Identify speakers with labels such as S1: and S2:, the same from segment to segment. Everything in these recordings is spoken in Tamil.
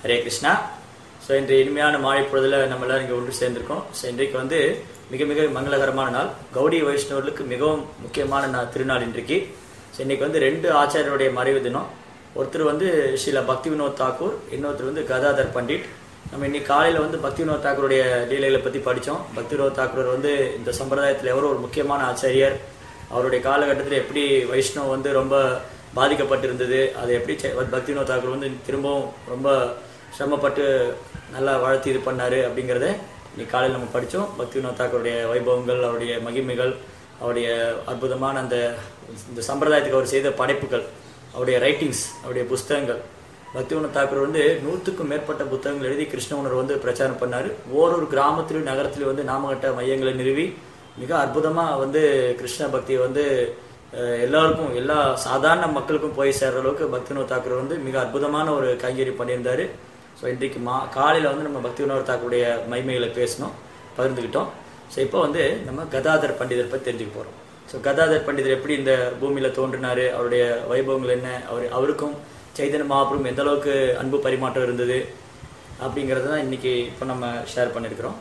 S1: ஹரே கிருஷ்ணா ஸோ இன்று இனிமையான மாலை பொழுதுல நம்ம எல்லாரும் இங்கே ஒன்று சேர்ந்திருக்கோம் ஸோ இன்றைக்கு வந்து மிக மிக மங்களகரமான நாள் கௌடி வைஷ்ணவர்களுக்கு மிகவும் முக்கியமான நாள் திருநாள் இன்றைக்கு ஸோ இன்னைக்கு வந்து ரெண்டு ஆச்சாரியருடைய மறைவு தினம் ஒருத்தர் வந்து ஸ்ரீல பக்தி வினோத் தாக்கூர் இன்னொருத்தர் வந்து கதாதர் பண்டிட் நம்ம இன்னைக்கு காலையில் வந்து பக்தி வினோத் தாக்கூருடைய லீலைகளை பற்றி படித்தோம் பக்தி வினோத் தாக்கூர் வந்து இந்த சம்பிரதாயத்தில் எவரோ ஒரு முக்கியமான ஆச்சாரியர் அவருடைய காலகட்டத்தில் எப்படி வைஷ்ணவம் வந்து ரொம்ப பாதிக்கப்பட்டிருந்தது அதை எப்படி செ- பக்தி வினோத் தாக்கூர் வந்து திரும்பவும் ரொம்ப சிரமப்பட்டு நல்லா வளர்த்து இது பண்ணாரு அப்படிங்கிறத இன்னைக்கு காலையில் நம்ம படித்தோம் பக்தி வினோத் தாக்கூருடைய வைபவங்கள் அவருடைய மகிமைகள் அவருடைய அற்புதமான அந்த இந்த சம்பிரதாயத்துக்கு அவர் செய்த படைப்புகள் அவருடைய ரைட்டிங்ஸ் அவருடைய புஸ்தகங்கள் பக்திவன தாக்கூர் வந்து நூற்றுக்கும் மேற்பட்ட புத்தகங்கள் எழுதி கிருஷ்ண உணர்வு வந்து பிரச்சாரம் பண்ணார் ஓரொரு கிராமத்திலும் நகரத்திலும் வந்து நாமகட்ட மையங்களை நிறுவி மிக அற்புதமாக வந்து கிருஷ்ண பக்தியை வந்து அஹ், எல்லாருக்கும் எல்லா சாதாரண மக்களுக்கும் போய் சேர்ற அளவுக்கு பக்திவினோத் தாக்கூர் வந்து மிக அற்புதமான ஒரு கைங்கறி பண்ணியிருந்தாரு ஸோ இன்றைக்கு மா காலையில் வந்து நம்ம பக்திவினோத் தாக்கூருடைய மைமைகளை பேசினோம் பகிர்ந்துக்கிட்டோம் ஸோ இப்போ வந்து நம்ம கதாதர் பண்டிதர் பற்றி தெரிஞ்சுக்க போகிறோம் ஸோ கதாதர் பண்டிதர் எப்படி இந்த பூமியில் தோன்றினாரு அவருடைய வைபவங்கள் என்ன அவர் அவருக்கும் சைதன்ய மகாபிரபு எந்த அளவுக்கு அன்பு பரிமாற்றம் இருந்தது அப்படிங்கிறது தான் இன்னைக்கு இப்போ நம்ம ஷேர் பண்ணியிருக்கிறோம்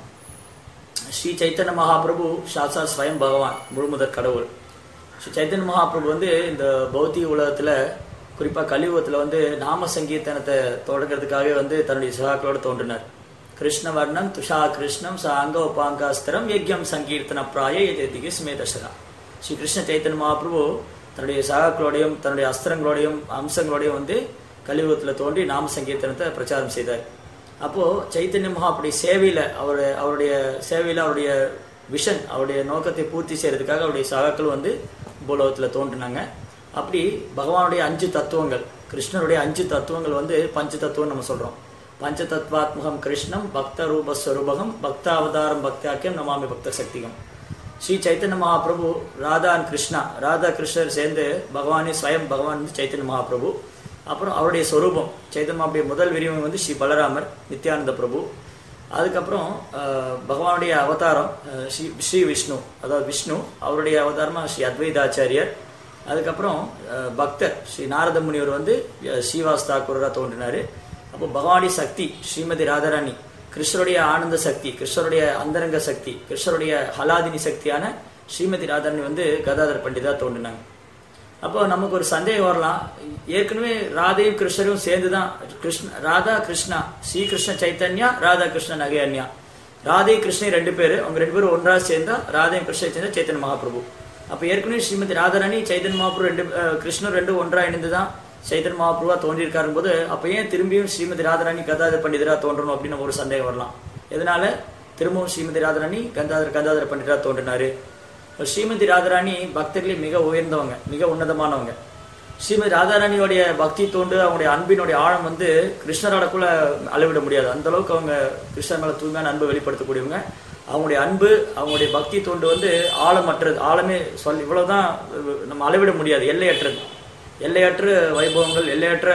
S1: ஸ்ரீ சைத்தன்ய மகாபிரபு சாட்சா ஸ்வயம் பகவான் முழுமுதற் கடவுள் ஸ்ரீ சைத்தன்ய மகாபிரபு வந்து இந்த பௌத்திக உலகத்துல குறிப்பா கலியுகத்துல வந்து நாம சங்கீர்த்தனத்தை தொடங்கிறதுக்காகவே வந்து தன்னுடைய சகாக்களோட தோன்றினார் கிருஷ்ணவர்ணம் துஷா கிருஷ்ணம் ச அங்க உபாங்காஸ்திரம் யஜ்யம் சங்கீர்த்தன பிராய எதிகி ஸ்மேதசரா ஸ்ரீ கிருஷ்ண சைத்தன்ய மகாபிரபு தன்னுடைய சகாக்களோடையும் தன்னுடைய அஸ்திரங்களோடையும் அம்சங்களோடையும் வந்து கலியுகத்துல தோன்றி நாம சங்கீர்த்தனத்தை பிரச்சாரம் செய்தார் அப்போ சைத்தன்ய மகாபுடைய சேவையில அவருடைய அவருடைய சேவையில அவருடைய விஷன் அவருடைய நோக்கத்தை பூர்த்தி செய்யறதுக்காக அவருடைய சகாக்கள் வந்து பூலோகத்துல தோன்றினாங்க அப்படி பகவானுடைய அஞ்சு தத்துவங்கள் கிருஷ்ணருடைய அஞ்சு தத்துவங்கள் வந்து பஞ்ச தத்துவம் நம்ம சொல்றோம் பஞ்ச தத்வாத்மகம் கிருஷ்ணம் பக்த ரூப ஸ்வரூபகம் பக்த அவதாரம் பக்தாக்கியம் நமாமி பக்த சக்திகம் ஸ்ரீ சைத்தன்ய மகாபிரபு ராதா and கிருஷ்ணா ராதா கிருஷ்ணர் சேர்ந்து பகவானே ஸ்வயம் பகவான் வந்து சைத்தன்ய மகாபிரபு அப்புறம் அவருடைய சொரூபம் சைத்தன்ய மகாபுடைய முதல் விரிவம் வந்து ஸ்ரீ பலராமர் நித்யானந்த பிரபு அதுக்கப்புறம் அஹ், பகவானுடைய அவதாரம் அஹ், ஸ்ரீ ஸ்ரீ விஷ்ணு அதாவது விஷ்ணு அவருடைய அவதாரமா ஸ்ரீ அத்வைதாச்சாரியர் அதுக்கப்புறம் அஹ், பக்தர் ஸ்ரீ நாரத முனிவர் வந்து அஹ், ஸ்ரீவாஸ் தாக்கூரா தோன்றினாரு அப்போ பகவானுடைய சக்தி ஸ்ரீமதி ராதாராணி கிருஷ்ணருடைய ஆனந்த சக்தி கிருஷ்ணருடைய அந்தரங்க சக்தி கிருஷ்ணருடைய ஹலாதினி சக்தியான ஸ்ரீமதி ராதாராணி வந்து கதாதர் பண்டிதா தோன்றினாங்க அப்போ நமக்கு ஒரு சந்தேகம் வரலாம் ஏற்கனவே ராதையும் கிருஷ்ணரும் சேர்ந்து தான் கிருஷ்ண ராதா கிருஷ்ணா ஸ்ரீ கிருஷ்ண சைத்தன்யா ராதா கிருஷ்ண நகையன்யா ராதை கிருஷ்ணன் ரெண்டு பேர் அவங்க ரெண்டு பேரும் ஒன்றா சேர்ந்தா ராதையும் கிருஷ்ண சேர்ந்தா சைத்தன்ய மகாபிரபு அப்போ ஏற்கனவே ஸ்ரீமதி ராதாராணி சைத்தன்ய மகாபிரபு ரெண்டு அஹ், கிருஷ்ணர் ரெண்டும் ஒன்றா இணைந்து தான் சைத்தன்ய மகாபிரபுவா தோன்றியிருக்காரும் போது அப்போ ஏன் திரும்பியும் ஸ்ரீமதி ராதாராணி கதாதர் பண்டிதரா தோன்றணும் அப்படின்னு ஒரு சந்தேகம் வரலாம் எதனால திரும்பவும் ஸ்ரீமதி ராதாராணி கந்தாதர் கந்தாதர பண்டிதரா தோன்றினாரு இப்ப ஸ்ரீமதி ராதாராணி பக்தர்களே மிக உயர்ந்தவங்க மிக உன்னதமானவங்க ஸ்ரீமதி ராதாராணியோடைய பக்தி தோண்டு அவங்களுடைய அன்பினுடைய ஆழம் வந்து கிருஷ்ணரோட கூட அளவிட முடியாது அந்த அளவுக்கு அவங்க கிருஷ்ணர் மேல தூய்மையான அன்பை வெளிப்படுத்தக்கூடியவங்க அவங்களுடைய அன்பு அவங்களுடைய பக்தி தோண்டு வந்து ஆழமற்றது ஆழமே சொல் இவ்வளவுதான் நம்ம அளவிட முடியாது எல்லையற்றது எல்லையற்ற வைபவங்கள் எல்லையற்ற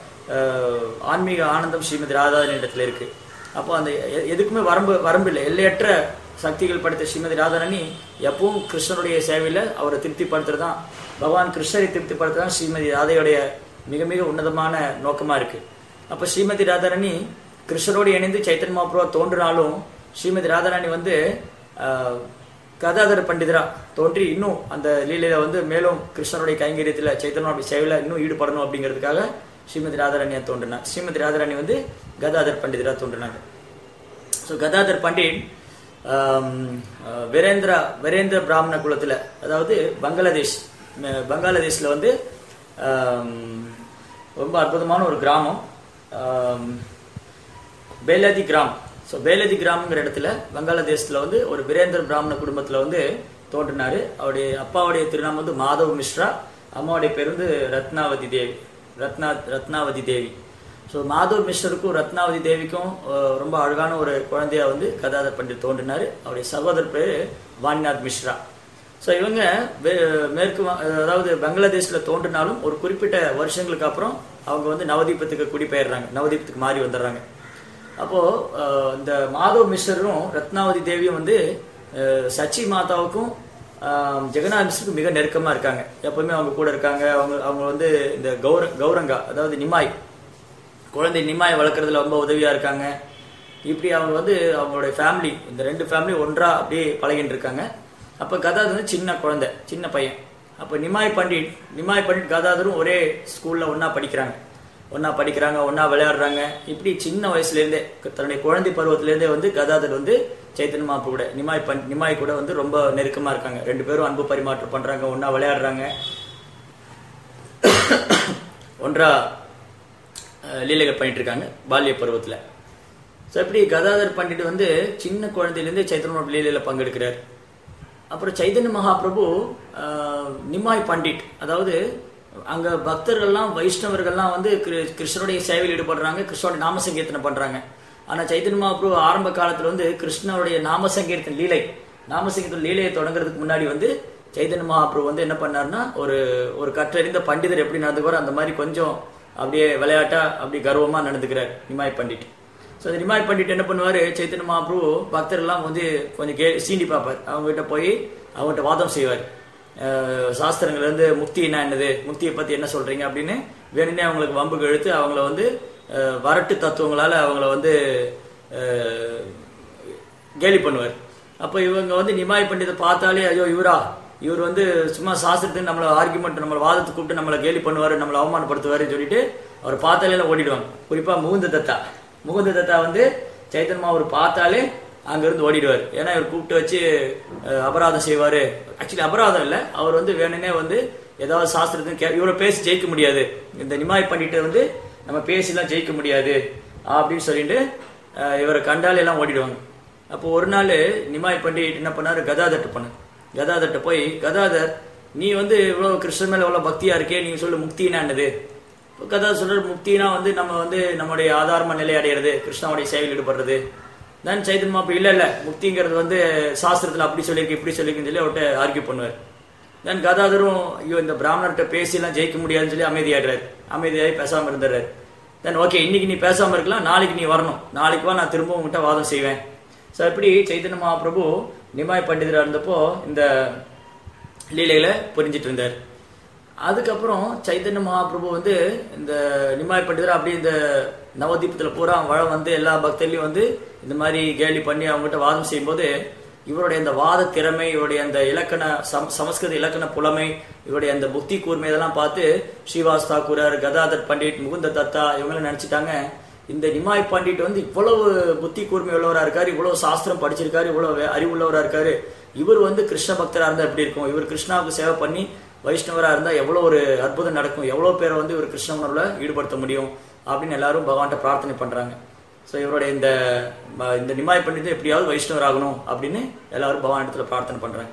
S1: அஹ், ஆன்மீக ஆனந்தம் ஸ்ரீமதி ராதாராணி இடத்துல இருக்கு அப்போ அந்த எ- எதுக்குமே வரம்பு வரம்பு இல்லை எல்லையற்ற சக்திகள் படைத்த ஸ்ரீமதி ராதாராணி எப்பவும் கிருஷ்ணனுடைய சேவையில அவரை திருப்திப்படுத்துறது தான் பகவான் கிருஷ்ணரை திருப்திப்படுத்துறது தான் ஸ்ரீமதி ராதையுடைய மிக மிக உன்னதமான நோக்கமா இருக்கு அப்ப ஸ்ரீமதி ராதாராணி கிருஷ்ணரோடு இணைந்து சைத்தன்ய மகாபிரபா தோன்றினாலும் ஸ்ரீமதி ராதாராணி வந்து ஆஹ், கதாதர பண்டிதரா தோன்றி இன்னும் அந்த லீலையில வந்து மேலும் கிருஷ்ணருடைய கைங்கரியத்துல சைத்தன்ய சேவையில இன்னும் ஈடுபடணும் அப்படிங்கிறதுக்காக ஸ்ரீமதி ராதாராணியா தோன்றினார் ஸ்ரீமதி ராதாராணி வந்து கதாதர் பண்டிதரா தோன்றினாங்க ஸோ கதாதர் பண்டிட் ஆம், அஹ், வீரேந்திரா வீரேந்திர பிராமண குலத்தில் அதாவது பங்களாதேஷ் ம- பங்களாதேஷ்ல வந்து ஆம், ரொம்ப அற்புதமான ஒரு கிராமம் ஆம், பேலதி கிராம் ஸோ பேலதி கிராமங்கிற இடத்துல வங்காளதேசத்தில் வந்து ஒரு வீரேந்திர பிராமண குடும்பத்தில் வந்து தோன்றினாரு அவருடைய அப்பாவுடைய திருநாமம் வந்து மாதவ் மிஸ்ரா அம்மாவுடைய பேர் வந்து ரத்னாவதி தேவி ரத்னா ரத்னாவதி தேவி ஸோ மாதவ் மிஸ்ரருக்கும் ரத்னாவதி தேவிக்கும் அஹ், ரொம்ப அழகான ஒரு குழந்தையா வந்து கதாதர் பண்டிட் தோன்றினாரு அவருடைய சகோதரர் பேர் வாணிநாத் மிஸ்ரா ஸோ இவங்க வே- மேற்கு வ- அதாவது பங்களாதேஷ்ல தோன்றினாலும் ஒரு குறிப்பிட்ட வருஷங்களுக்கு அப்புறம் அவங்க வந்து நவதீபத்துக்கு குடிபெயர்றாங்க நவதீபத்துக்கு மாறி வந்துடுறாங்க அப்போ அஹ், இந்த மாதவ் மிஸ்ரரும் ரத்னாவதி தேவியும் வந்து அஹ், சச்சி மாதாவுக்கும் அஹ், ஜெகநாத் மிஸ்ருக்கும் மிக நெருக்கமா இருக்காங்க எப்பவுமே அவங்க கூட இருக்காங்க அவங்க அவங்க வந்து இந்த கௌர கௌரங்கா அதாவது நிமாய் குழந்தை நிமாயை வளர்க்குறதுல ரொம்ப உதவியா இருக்காங்க இப்படி அவங்க வந்து அவங்களுடைய ஃபேமிலி இந்த ரெண்டு ஃபேமிலி ஒன்றா அப்படியே பழகிட்டு இருக்காங்க அப்போ கதாதர் வந்து சின்ன குழந்தை சின்ன பையன் அப்போ நிமாய் பண்டிட் நிமாய் பண்டிட் கதாதரும் ஒரே ஸ்கூல்ல ஒண்ணா படிக்கிறாங்க ஒண்ணா படிக்கிறாங்க ஒண்ணா விளையாடுறாங்க இப்படி சின்ன வயசுலேருந்தே தன்னுடைய குழந்தை பருவத்திலேருந்தே வந்து கதாதர் வந்து சைத்தன்ய மாப்பு கூட நிமாய் பண் நிமாய் கூட வந்து ரொம்ப நெருக்கமா இருக்காங்க ரெண்டு பேரும் அன்பு பரிமாற்றம் பண்றாங்க ஒண்ணா விளையாடுறாங்க ஒன்றா அஹ், லீலைகள் பண்ணிட்டு இருக்காங்க பால்ய பருவத்துல ஸோ இப்படி கதாதர் பண்டிட் வந்து சின்ன குழந்தையிலேருந்தே சைத்தன்ய லீலையில பங்கெடுக்கிறார் அப்புறம் சைதன்ய மகாபிரபு ஆஹ், நிமாய் பண்டிட் அதாவது அங்க பக்தர்கள்லாம் வைஷ்ணவர்கள்லாம் வந்து கிரு- கிருஷ்ணருடைய சேவையில் ஈடுபடுறாங்க கிருஷ்ணருடைய நாம சங்கீர்த்தனம் பண்றாங்க ஆனா சைதன்ய மகாபிரபு ஆரம்ப காலத்துல வந்து கிருஷ்ணருடைய நாம சங்கீர்த்தன லீலை நாம சங்கீர்த்தன லீலையை தொடங்குறதுக்கு முன்னாடி வந்து சைதன்ய மகாபிரபு வந்து என்ன பண்ணாருன்னா ஒரு ஒரு கற்றறிந்த பண்டிதர் எப்படி நடந்துக்குவாரோ அந்த மாதிரி கொஞ்சம் அப்படியே விளையாட்டா அப்படி கர்வமா நடந்துக்கிறார் நிமாய் பண்டிட் ஸோ அந்த நிமாய் பண்டிட் என்ன பண்ணுவாரு சைத்தன்ய மகாபிரபு பக்தர்லாம் வந்து கொஞ்சம் கே சீண்டி பார்ப்பார் அவங்க கிட்ட போய் அவங்ககிட்ட வாதம் செய்வார் அஹ் சாஸ்திரங்கள்ல இருந்து முக்தினா என்னது முக்தியை பத்தி என்ன சொல்றீங்க அப்படின்னு வேணும்னே அவங்களுக்கு வம்புக்கு இழுத்து அவங்கள வந்து அஹ், வரட்டு தத்துவங்களால அவங்கள வந்து அஹ், கேலி பண்ணுவார் அப்போ இவங்க வந்து நிமாய் பண்டிதை பார்த்தாலே ஐயோ இவரா இவர் வந்து சும்மா சாஸ்திரத்துக்கு நம்மள ஆர்குமெண்ட் நம்மள வாதத்துக்கு கூப்பிட்டு நம்மளை கேலி பண்ணுவாரு நம்மளை அவமானப்படுத்துவாருன்னு சொல்லிட்டு அவர் பார்த்தாலே எல்லாம் ஓடிடுவாங்க குறிப்பா முகுந்த தத்தா முகுந்த தத்தா வந்து சைத்தன்மா அவர் பார்த்தாலே அங்கிருந்து ஓடிடுவார் ஏன்னா இவர் கூப்பிட்டு வச்சு அஹ், அபராதம் செய்வாரு ஆக்சுவலி அபராதம் இல்லை அவர் வந்து வேணும்னே வந்து ஏதாவது சாஸ்திரத்துக்கு கே இவரை பேசி ஜெயிக்க முடியாது இந்த நிமாய் பண்ணிட்டு வந்து நம்ம பேசிலாம் ஜெயிக்க முடியாது அப்படின்னு சொல்லிட்டு அஹ், இவரை கண்டாலே எல்லாம் ஓடிடுவாங்க அப்போ ஒரு நாள் நிமாய் பண்டிட் என்ன பண்ணாரு கதாதர்ட்ட பண்ண கதாதர்ட்ட போய் கதாதர் நீ வந்து இவ்வளவு கிருஷ்ணன் மேல இவ்வளவு பக்தியா இருக்கே நீ சொல்லு முக்தினா என்னது இப்போ கதாதர் சொல்ற முக்தினா வந்து நம்ம வந்து நம்முடைய ஆதாரமா நிலை அடையிறது கிருஷ்ணாவுடைய சேவையில் ஈடுபடுறது தான் சைதன்மா அப்ப இல்ல இல்ல முக்திங்கிறது வந்து சாஸ்திரத்துல அப்படி சொல்லியிருக்கு இப்படி சொல்லியிருக்குன்னு சொல்லி அவர்கிட்ட ஆர்கியூ பண்ணுவார் தென் கதாதரும் ஐயோ இந்த பிராமணர்கிட்ட பேசிலாம் ஜெயிக்க முடியாதுன்னு சொல்லி அமைதியாடுறாரு அமைதியாகி பேசாம இருந்துடுறாரு தென் ஓகே இன்னைக்கு நீ பேசாம இருக்கலாம் நாளைக்கு நீ வரணும் நாளைக்கு வா நான் திரும்ப உங்ககிட்ட வாதம் செய்வேன் ஸோ இப்படி சைத்தன்ய மகாபிரபு நிமாய் பண்டிதரா இருந்தப்போ இந்த லீலைகளை புரிஞ்சிட்டு இருந்தார் அதுக்கப்புறம் சைத்தன்ய மகாபிரபு வந்து இந்த நிமாய் பண்டிதர் அப்படியே இந்த நவதீபத்துல பூரா வள வந்து எல்லா பக்தர்லையும் வந்து இந்த மாதிரி கேலி பண்ணி அவங்ககிட்ட வாதம் செய்யும்போது இவருடைய அந்த வாத திறமை இவருடைய அந்த இலக்கண சம் சமஸ்கிருத இலக்கண புலமை இவருடைய அந்த புத்தி கூர்மை இதெல்லாம் பார்த்து ஸ்ரீவாஸ் தாக்கூரர் கதாதர் பண்டிட் முகுந்த தத்தா இவங்களாம் நினைச்சிட்டாங்க இந்த நிமாய் பண்டிட் வந்து இவ்வளவு புத்தி கூர்மை உள்ளவரா இருக்காரு இவ்வளவு சாஸ்திரம் படிச்சிருக்காரு இவ்வளவு வே- அறிவுள்ளவரா இருக்காரு இவர் வந்து கிருஷ்ண பக்தரா இருந்தா எப்படி இருக்கும் இவர் கிருஷ்ணாவுக்கு சேவை பண்ணி வைஷ்ணவரா இருந்தா எவ்வளவு ஒரு அற்புதம் நடக்கும் எவ்வளவு பேரை வந்து இவர் கிருஷ்ண உணர்வுல ஈடுபடுத்த முடியும் அப்படின்னு எல்லாரும் பகவான்கிட்ட பிரார்த்தனை பண்றாங்க ஸோ இவருடைய இந்த ம- இந்த நிமாய் பண்டிதர் எப்படியாவது வைஷ்ணவர் ஆகணும் அப்படின்னு எல்லாரும் பகவான் இடத்துல பிரார்த்தனை பண்றாங்க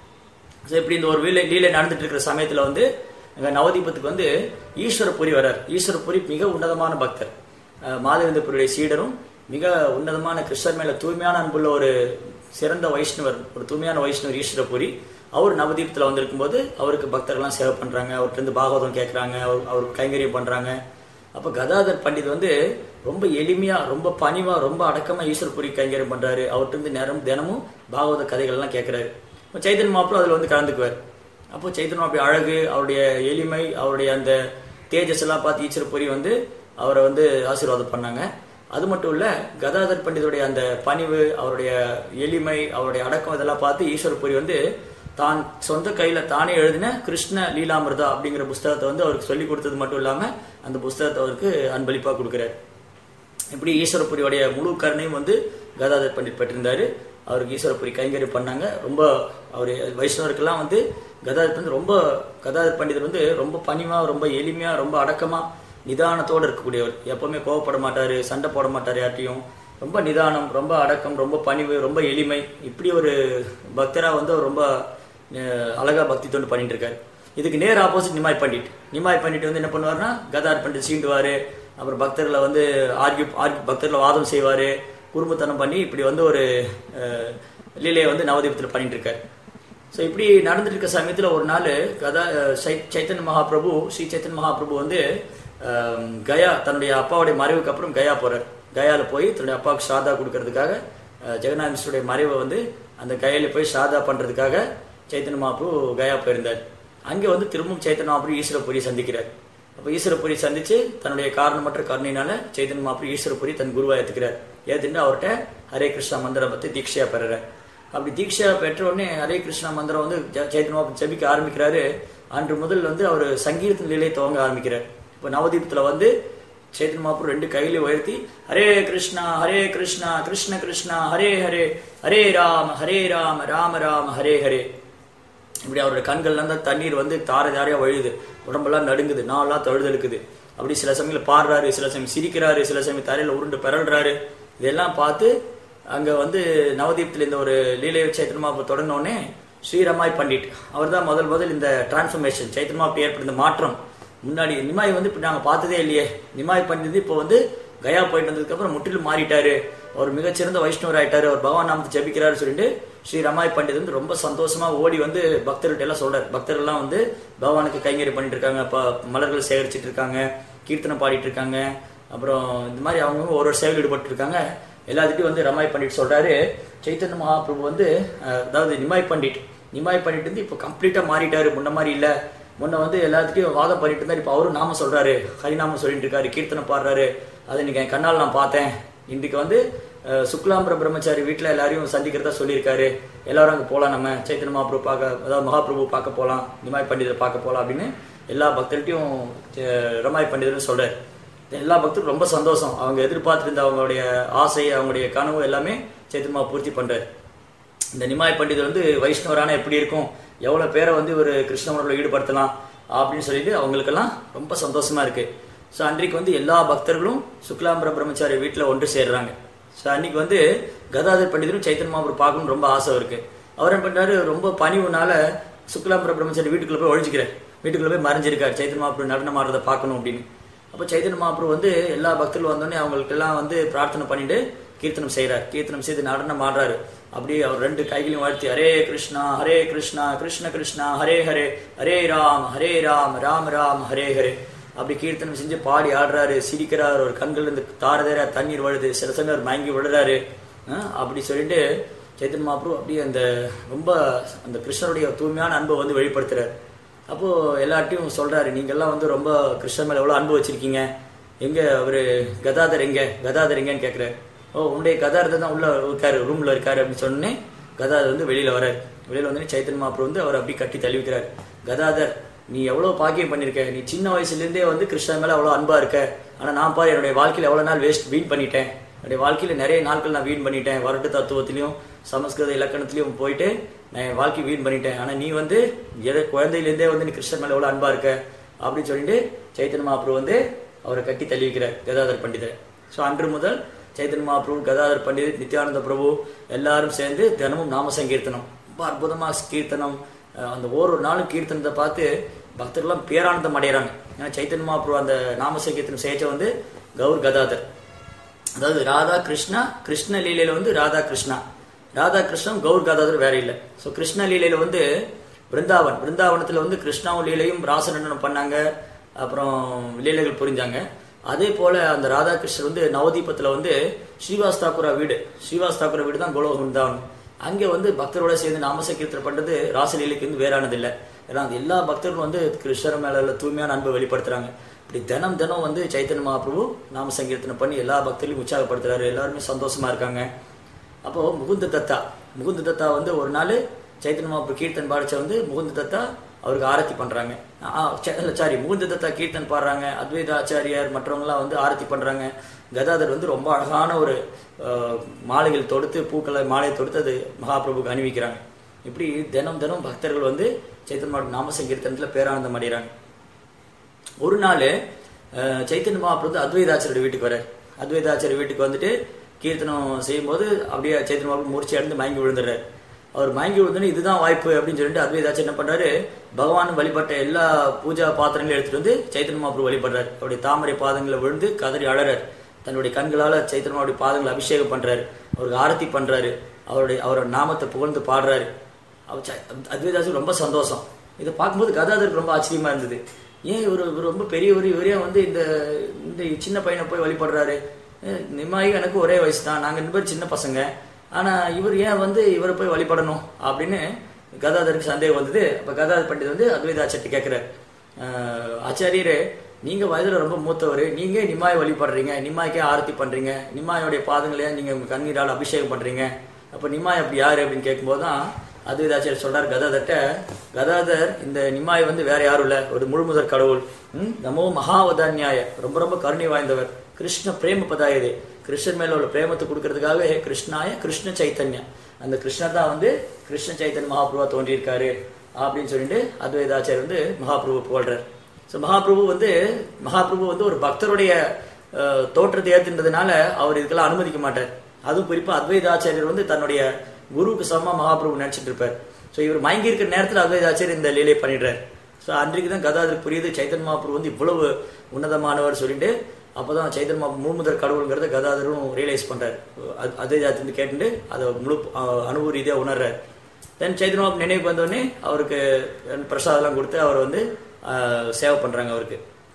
S1: ஸோ இப்படி இந்த ஒரு லீலை லீலை நடந்துட்டு இருக்கிற சமயத்துல வந்து அங்க நவதீபத்துக்கு வந்து ஈஸ்வரபுரி வரார் ஈஸ்வரபுரி மிக உன்னதமான பக்தர் அஹ் மாதவேந்திரபுரியுடைய சீடரும் மிக உன்னதமான கிருஷ்ணர் மேல தூய்மையான அன்புள்ள ஒரு சிறந்த வைஷ்ணவர் ஒரு தூய்மையான வைஷ்ணவர் ஈஸ்வரபுரி அவர் நவதீபத்துல வந்திருக்கும் போது அவருக்கு பக்தர்கள்லாம் சேவை பண்றாங்க அவர்கிட்ட இருந்து பாகவதம் கேட்கறாங்க அவர் அவருக்கு கைங்கரியம் பண்றாங்க அப்ப கதாதர் பண்டித் வந்து ரொம்ப எளிமையா ரொம்ப பணிவா ரொம்ப அடக்கமா ஈஸ்வரபுரி கைங்கரியம் பண்றாரு அவர்கிட்ட இருந்து நேரம் தினமும் பாகவத கதைகள் எல்லாம் கேட்கிறாரு இப்ப சைத்தன்ய மாப்பிள்ள அதுல வந்து கலந்துக்குவார் அப்போ சைத்தன்ய மாப்பிள்ளை அழகு அவருடைய எளிமை அவருடைய அந்த தேஜஸ் எல்லாம் பார்த்து ஈஸ்வரபுரி வந்து அவரை வந்து ஆசீர்வாதம் பண்ணாங்க அது மட்டும் இல்ல கதாதர் பண்டிதருடைய அந்த பணிவு அவருடைய எளிமை அவருடைய அடக்கம் இதெல்லாம் பார்த்து ஈஸ்வரபுரி வந்து தான் சொந்த கையில தானே எழுதின கிருஷ்ண லீலாமிர்தா அப்படிங்கிற புஸ்தகத்தை வந்து அவருக்கு சொல்லி கொடுத்தது மட்டும் இல்லாம அந்த புஸ்தகத்தை அவருக்கு அன்பளிப்பா கொடுக்கிறார் இப்படி ஈஸ்வரபுரியோடைய முழு கருணையும் வந்து கதாதர் பண்டிட் பெற்றிருந்தாரு அவருக்கு ஈஸ்வரபுரி கைங்கறி பண்ணாங்க ரொம்ப அவர் வைஷ்ணவருக்கெல்லாம் வந்து கதாதர் வந்து ரொம்ப கதாதர் பண்டிதர் வந்து ரொம்ப பணிவா ரொம்ப எளிமையா ரொம்ப அடக்கமா நிதானத்தோட இருக்கக்கூடியவர் எப்பவுமே கோவப்பட மாட்டாரு சண்டை போட மாட்டாரு யார்ட்டையும் ரொம்ப நிதானம் ரொம்ப அடக்கம் ரொம்ப பணிவு ரொம்ப எளிமை இப்படி ஒரு பக்தரா வந்து அவர் ரொம்ப அஹ், அழகா பக்தி தொண்டு பண்ணிட்டு இருக்காரு இதுக்கு நேர் ஆப்போசிட் நிமாய் பண்டிட் நிமாய் பண்டிட் வந்து என்ன பண்ணுவாருன்னா கதார் பண்டிட் சீண்டுவாரு அப்புறம் பக்தர்களை வந்து ஆர்கியூ ஆர்கியூ பக்தர்களை வாதம் செய்வாரு குறும்புத்தனம் பண்ணி இப்படி வந்து ஒரு அஹ், லீலையை வந்து நவதீபத்தில் பண்ணிட்டு இருக்காரு ஸோ இப்படி நடந்துட்டு இருக்க சமயத்தில் ஒரு நாள் கதா அஹ், சை- சைத்தன்ய மகாபிரபு ஸ்ரீ சைத்தன்ய மகாபிரபு வந்து அஹ், கயா தன்னுடைய அப்பாவுடைய மறைவுக்கு அப்புறம் கயா போறார் கயால போய் தன்னுடைய அப்பாவுக்கு சாதா கொடுக்கறதுக்காக அஹ், ஜெகநாத மிஸ்ருடைய மறைவை வந்து அந்த கயால போய் சாதா பண்றதுக்காக சைத்தன்ய மகாபிரபு கயா போயிருந்தார் அங்கே வந்து திரும்பவும் சைத்தன்ய மகாபிரபு ஈஸ்வரபுரியை சந்திக்கிறார் அப்ப ஈஸ்வரபுரி சந்திச்சு தன்னுடைய காரணமற்ற கருணையினால சைதன்ய மகாபிரபு ஈஸ்வரபுரி தன் குருவா ஏத்துக்கிறார் ஏத்துட்டு அவர்கிட்ட ஹரே கிருஷ்ணா மந்திரம் பத்தி தீட்சையா பெறுறார் அப்படி தீட்சா பெற்ற உடனே ஹரே கிருஷ்ணா மந்திரம் வந்து ஜ- சைத்தன்ய மகாபிரபு ஜபிக்க ஆரம்பிக்கிறாரு அன்று முதல் வந்து அவர் சங்கீத நிலையை துவங்க ஆரம்பிக்கிறார் இப்ப நவதீபத்துல வந்து சைத்தன்ய மகாபுரம் ரெண்டு கையில உயர்த்தி ஹரே கிருஷ்ணா ஹரே கிருஷ்ணா கிருஷ்ண கிருஷ்ணா ஹரே ஹரே ஹரே ராம ஹரே ராம ராம ராம ஹரே ஹரே இப்படி அவருடைய கண்கள்ல இருந்து தண்ணீர் வந்து தார தாரையா வழியுது உடம்பெல்லாம் நடுங்குது நாளெல்லாம் தழுதழுக்குது அப்படி சில சமயங்கள் பாடுறாரு சில சமயம் சிரிக்கிறாரு சில சமயம் தரையில உருண்டு பிறல்றாரு இதெல்லாம் பார்த்து அங்க வந்து நவதீபத்தில் இந்த ஒரு லீலை சைத்தன்மா தொடங்கின உடனே ஸ்ரீரமாய் பண்டிட் அவர் தான் முதல் முதல் இந்த டிரான்ஸ்ஃபர்மேஷன் சைத்தன்மா ஏற்பட்ட இந்த மாற்றம் முன்னாடி நிமாய் வந்து இப்ப நாங்க பார்த்ததே இல்லையே நிமாய் பண்டித் இப்போ வந்து கயா போயிட்டு வந்ததுக்கு அப்புறம் முற்றிலும் மாறிட்டாரு அவர் மிகச்சிறந்த வைஷ்ணவர் ஆயிட்டாரு அவர் பகவான் நாமத்தை ஜபிக்கிறாரு சொல்லிட்டு ஸ்ரீ ரமாய் பண்டித் வந்து ரொம்ப சந்தோஷமா ஓடி வந்து பக்தர்கிட்ட எல்லாம் சொல்றாரு பக்தர்கள் எல்லாம் வந்து பகவானுக்கு கைங்கறி பண்ணிட்டு இருக்காங்க ப- மலர்கள் சேகரிச்சிட்டு இருக்காங்க கீர்த்தனம் பாடிட்டு இருக்காங்க அப்புறம் இந்த மாதிரி அவங்க ஒரு ஒரு சேவையில் ஈடுபட்டு இருக்காங்க எல்லாத்துட்டையும் வந்து ரமாய் பண்டிட் சொல்றாரு சைத்தன்ய மகாபிரபு வந்து அஹ், அதாவது நிமாய் பண்டிட் நிமாய் பண்டிட் வந்து இப்போ கம்ப்ளீட்டா மாறிட்டாரு முன்ன மாதிரி இல்ல முன்ன வந்து எல்லாத்துட்டையும் வாதம் பண்ணிட்டு இருந்தாரு இப்போ அவரும் நாம சொல்றாரு ஹரிநாமம் சொல்லிட்டு இருக்காரு கீர்த்தனம் பாடுறாரு அதை இன்னைக்கு என் கண்ணால் நான் பார்த்தேன் இன்னைக்கு வந்து அஹ், சுக்லாம்பர பிரம்மச்சாரி வீட்டுல எல்லாரையும் சந்திக்கிறதா சொல்லியிருக்காரு எல்லாரும் அங்க போலாம் நம்ம சைத்தன்ய மகாபிரபு பார்க்க அதாவது மகாபிரபு பார்க்க போலாம் நிமாய் பண்டிதரை பார்க்க போலாம் அப்படின்னு எல்லா பக்தர்கிட்டையும் அஹ், ரமாய் பண்டிதர் சொல்றாரு எல்லா பக்தரும் ரொம்ப சந்தோஷம் அவங்க எதிர்பார்த்திருந்த அவங்களுடைய ஆசை அவங்களுடைய கனவு எல்லாமே சைத்தன்மா பூர்த்தி பண்றாரு இந்த நிமாய் பண்டிதர் வந்து வைஷ்ணவரான எப்படி இருக்கும் எவ்வளவு பேரை வந்து ஒரு கிருஷ்ணவரோட ஈடுபடுத்தலாம் அப்படின்னு சொல்லிட்டு அவங்களுக்கெல்லாம் ரொம்ப சந்தோஷமா இருக்கு ஸோ அன்றைக்கு வந்து எல்லா பக்தர்களும் சுக்லாம்பர பிரம்மச்சாரி வீட்டில் ஒன்று சேர்றாங்க ஸோ அன்னைக்கு வந்து கதாதர் பண்டிதரும் சைத்தன்ய மகாபுரம் பார்க்கணும்னு ரொம்ப ஆசை இருக்கு அவர் என்ன பண்றாரு ரொம்ப பணிவுனால சுக்லாம்பர பிரம்மச்சாரி வீட்டுக்குள்ள போய் ஒழிஞ்சுக்கிறார் வீட்டுக்குள்ள போய் மறைஞ்சிருக்காரு சைத்தன்ய மகாபுரம் நடனம் ஆடுறதை பார்க்கணும் அப்படின்னு அப்போ சைத்தன்ய மகாபுரம் வந்து எல்லா பக்தர்களும் வந்தோடனே அவங்களுக்கு எல்லாம் வந்து பிரார்த்தனை பண்ணிட்டு கீர்த்தனம் செய்றார் கீர்த்தனம் செய்து நடனம் ஆடுறாரு அப்படியே அவர் ரெண்டு கைகளையும் வாழ்த்தி ஹரே கிருஷ்ணா ஹரே கிருஷ்ணா கிருஷ்ண கிருஷ்ணா ஹரே ஹரே ஹரே ராம் ஹரே ராம் ராம் ராம் ஹரே ஹரே அப்படி கீர்த்தனம் செஞ்சு பாடி ஆடுறாரு சிரிக்கிறார் ஒரு கண்கள் இருந்து தாரதேரா தண்ணீர் வழுது சில சமயம் அவர் மயங்கி விழுறாரு அஹ் அப்படி சொல்லிட்டு சைத்தன்ய மகாபுரம் அப்படியே அந்த ரொம்ப அந்த கிருஷ்ணருடைய தூய்மையான அன்பை வந்து வெளிப்படுத்துறாரு அப்போ எல்லார்ட்டையும் சொல்றாரு நீங்க எல்லாம் வந்து ரொம்ப கிருஷ்ணன் மேல எவ்வளவு அன்பு வச்சிருக்கீங்க எங்க அவரு கதாதர் எங்க கதாதர் எங்கன்னு கேக்குறாரு ஓ உன்னுடைய கதாதர் தான் உள்ள இருக்காரு ரூம்ல இருக்காரு அப்படின்னு சொன்னே கதாதர் வந்து வெளியில வராரு வெளியில வந்து சைத்தன்ய மகாபுரம் வந்து அவர் அப்படி கட்டி தள்ளி வைக்கிறார் கதாதர் நீ எவ்வளவு பாக்கியம் பண்ணிருக்க நீ சின்ன வயசுல இருந்தே வந்து கிருஷ்ணன் மேல அவ்வளவு அன்பா இருக்க ஆனா நான் பாரு என்னுடைய வாழ்க்கையில எவ்வளவு நாள் வேஸ்ட் வீண் பண்ணிட்டேன் என்னுடைய வாழ்க்கையில நிறைய நாட்கள் நான் வீண் பண்ணிட்டேன் வரட்டு தத்துவத்திலையும் சமஸ்கிருத இலக்கணத்திலையும் போயிட்டு நான் என் வாழ்க்கை வீண் பண்ணிட்டேன் ஆனா நீ வந்து எதை குழந்தையிலேருந்தே வந்து நீ கிருஷ்ணன் மேல எவ்வளவு அன்பா இருக்க அப்படின்னு சொல்லிட்டு சைத்தன்ய மகாபுரம் வந்து அவரை கட்டி தள்ளி வைக்கிறார் கதாதர் பண்டிதர் ஸோ அன்று முதல் சைத்தன்ய மகாபிரபு கதாதர் பண்டிதர் நித்யானந்த பிரபு எல்லாரும் சேர்ந்து தினமும் நாம சங்கீர்த்தனம் ரொம்ப அற்புதமா கீர்த்தனம் அஹ் அந்த ஒரு ஒரு நாளும் கீர்த்தனத்தை பார்த்து பக்தர்கள்லாம் பேரானந்தம் அடைகிறாங்க ஏன்னா சைத்தன்ய மகாபிரபு அந்த நாம சங்கீர்த்தனம் செய்யச்ச வந்து கௌர் கதாதர் அதாவது ராதா கிருஷ்ணா கிருஷ்ண லீலையில வந்து ராதா கிருஷ்ணா ராதா கிருஷ்ணன் கௌர் கதாதர் வேற இல்லை ஸோ கிருஷ்ண லீலையில வந்து பிருந்தாவன் பிருந்தாவனத்துல வந்து கிருஷ்ணாவும் லீலையும் ராசநடனம் பண்ணாங்க அப்புறம் லீலைகள் புரிஞ்சாங்க அதே போல அந்த ராதாகிருஷ்ணர் வந்து நவதீபத்துல வந்து ஸ்ரீவாஸ் தாக்குரா வீடு ஸ்ரீவாஸ் தாக்குரா வீடு தான் கோலோ பிருந்தாவன் அங்கே வந்து பக்தரோட சேர்ந்து நாமசங்கீர்த்தனம் பண்றது ராசலீலைக்கு வந்து வேறானது இல்லை ஏன்னா அந்த எல்லா பக்தர்களும் வந்து கிருஷ்ணர் மேல உள்ள தூய்மையான அன்பை வெளிப்படுத்துறாங்க இப்படி தினம் தினம் வந்து சைத்தன்ய மகாபிரபு நாம சங்கீர்த்தனம் பண்ணி எல்லா பக்தர்களையும் உற்சாகப்படுத்துறாரு எல்லாருமே சந்தோஷமா இருக்காங்க அப்போ முகுந்த தத்தா முகுந்த தத்தா வந்து ஒரு நாள் சைத்தன்ய மகாபிரபு கீர்த்தன் பாடிச்ச வந்து முகுந்த தத்தா அவருக்கு ஆரத்தி பண்றாங்க சாரி முகுந்த தத்தா கீர்த்தன் பாடுறாங்க அத்வைத ஆச்சாரியார் மற்றவங்கலாம் வந்து ஆரத்தி பண்றாங்க கதாதர் வந்து ரொம்ப அழகான ஒரு அஹ், மாலைகள் தொடுத்து பூக்களை மாலையை தொடுத்து அது மகாபிரபுக்கு அணிவிக்கிறாங்க இப்படி தினம் தினம் பக்தர்கள் வந்து சைத்தன்ய மகாபிரபு நாம சங்கீர்த்தனத்துல பேரானந்தம் அடைகிறாங்க ஒரு நாள் அஹ், சைத்தன்ய மகாபிரபு வந்து அத்வைதாச்சாரிய வீட்டுக்கு வரார் அத்வைதாச்சாரிய வீட்டுக்கு வந்துட்டு கீர்த்தனம் செய்யும்போது அப்படியே சைத்தன்ய மகாபிரபு மூர்ச்சி அடைந்து மயங்கி விழுந்துடுறாரு அவர் மயங்கி விழுந்தோடனே இதுதான் வாய்ப்பு அப்படின்னு சொல்லிட்டு அத்வைதாச்சாரிய என்ன பண்றாரு பகவான் வழிபட்ட எல்லா பூஜா பாத்திரங்களையும் எடுத்துட்டு வந்து சைத்தன்ய மகாபிரபு வழிபடுறாரு அவருடைய தாமரை பாதங்களை விழுந்து கதறி அழறார் தன்னுடைய கண்களால சைத்தன்யாவுடைய பாதங்களை அபிஷேகம் பண்றாரு அவருக்கு ஆரத்தி பண்றாரு அவருடைய அவரோட நாமத்தை புகழ்ந்து பாடுறாரு அவர் ச- அத்வைதாசு ரொம்ப சந்தோஷம் இதை பார்க்கும்போது கதாதருக்கு ரொம்ப ஆச்சரியமா இருந்தது ஏன் இவர் இவர் ரொம்ப பெரியவர் இவரே வந்து இந்த இந்த சின்ன பையனை போய் வழிபடுறாரு அஹ் நிம்மாயி எனக்கு ஒரே வயசு தான் நாங்க ரெண்டு பேரும் சின்ன பசங்க ஆனா இவர் ஏன் வந்து இவரை போய் வழிபடணும் அப்படின்னு கதாதருக்கு சந்தேகம் வந்தது அப்ப கதாதர் பண்டிதர் வந்து அத்வைதாச்சர்ட்ட கேட்கிறார் ஆச்சாரியரே நீங்க வயதுல ரொம்ப மூத்தவர் நீங்க நிமாய் வழிபடுறீங்க நிமாய்க்கே ஆரத்தி பண்றீங்க நிமாயோடைய பாதங்களையே நீங்க உங்க கண்ணீரால் அபிஷேகம் பண்றீங்க அப்ப நிமாய் அப்படி யாரு அப்படின்னு கேட்கும்போது தான் அத்வைதாச்சாரியர் சொல்றார் கதாதர்ட்ட கதாதர் இந்த நிமாய் வந்து வேற யாரும் இல்ல ஒரு முழுமுதற் கடவுள் ம், நமோ மகாவதான்யாய ரொம்ப ரொம்ப கருணை வாய்ந்தவர் கிருஷ்ண பிரேம பதாயதே கிருஷ்ணன் மேல உள்ள பிரேமத்தை கொடுக்கறதுக்காக ஹே கிருஷ்ணாய கிருஷ்ண சைத்தன்யா அந்த கிருஷ்ணர் தான் வந்து கிருஷ்ண சைத்தன்ய மகாபிரபா தோன்றியிருக்காரு அப்படின்னு சொல்லிட்டு அத்வைதாச்சாரியர் வந்து மகாபிரபு புகழ்றார் ஸோ மகாபிரபு வந்து மகாபிரபு வந்து ஒரு பக்தருடைய அஹ், தோற்றத்தை ஏத்துன்றதுனால அவர் இதுக்கெல்லாம் அனுமதிக்க மாட்டார் அதுவும் குறிப்பா அத்வைதாச்சாரியர் வந்து தன்னுடைய குருவுக்கு சமமா மகாபிரபு நினைச்சிட்டு இருப்பார் ஸோ இவர் மயங்கி இருக்கிற நேரத்தில் அத்வைதாச்சாரியர் இந்த லீலையை பண்ணிடுறார் ஸோ அன்றைக்கு தான் கதாதர் புரியுது சைத்தன் மகாபிரபு வந்து இவ்வளவு உன்னதமானவர் சொல்லிட்டு அப்பதான் சைத்தன் மகாபு முழுமுதற் கடவுளுங்கிறத கதாதரும் ரியலைஸ் பண்றாரு அது அத்வைதாத்திலிருந்து கேட்டுட்டு அதை முழு அஹ், அனுபவ ரீதியாக உணர்றாரு தென் சைத்தன் மகாபு நினைவுக்கு வந்தோடனே அவருக்கு பிரசாதம்லாம் கொடுத்து அவர் வந்து அஹ், சேவை பண்றாங்க அவருக்கு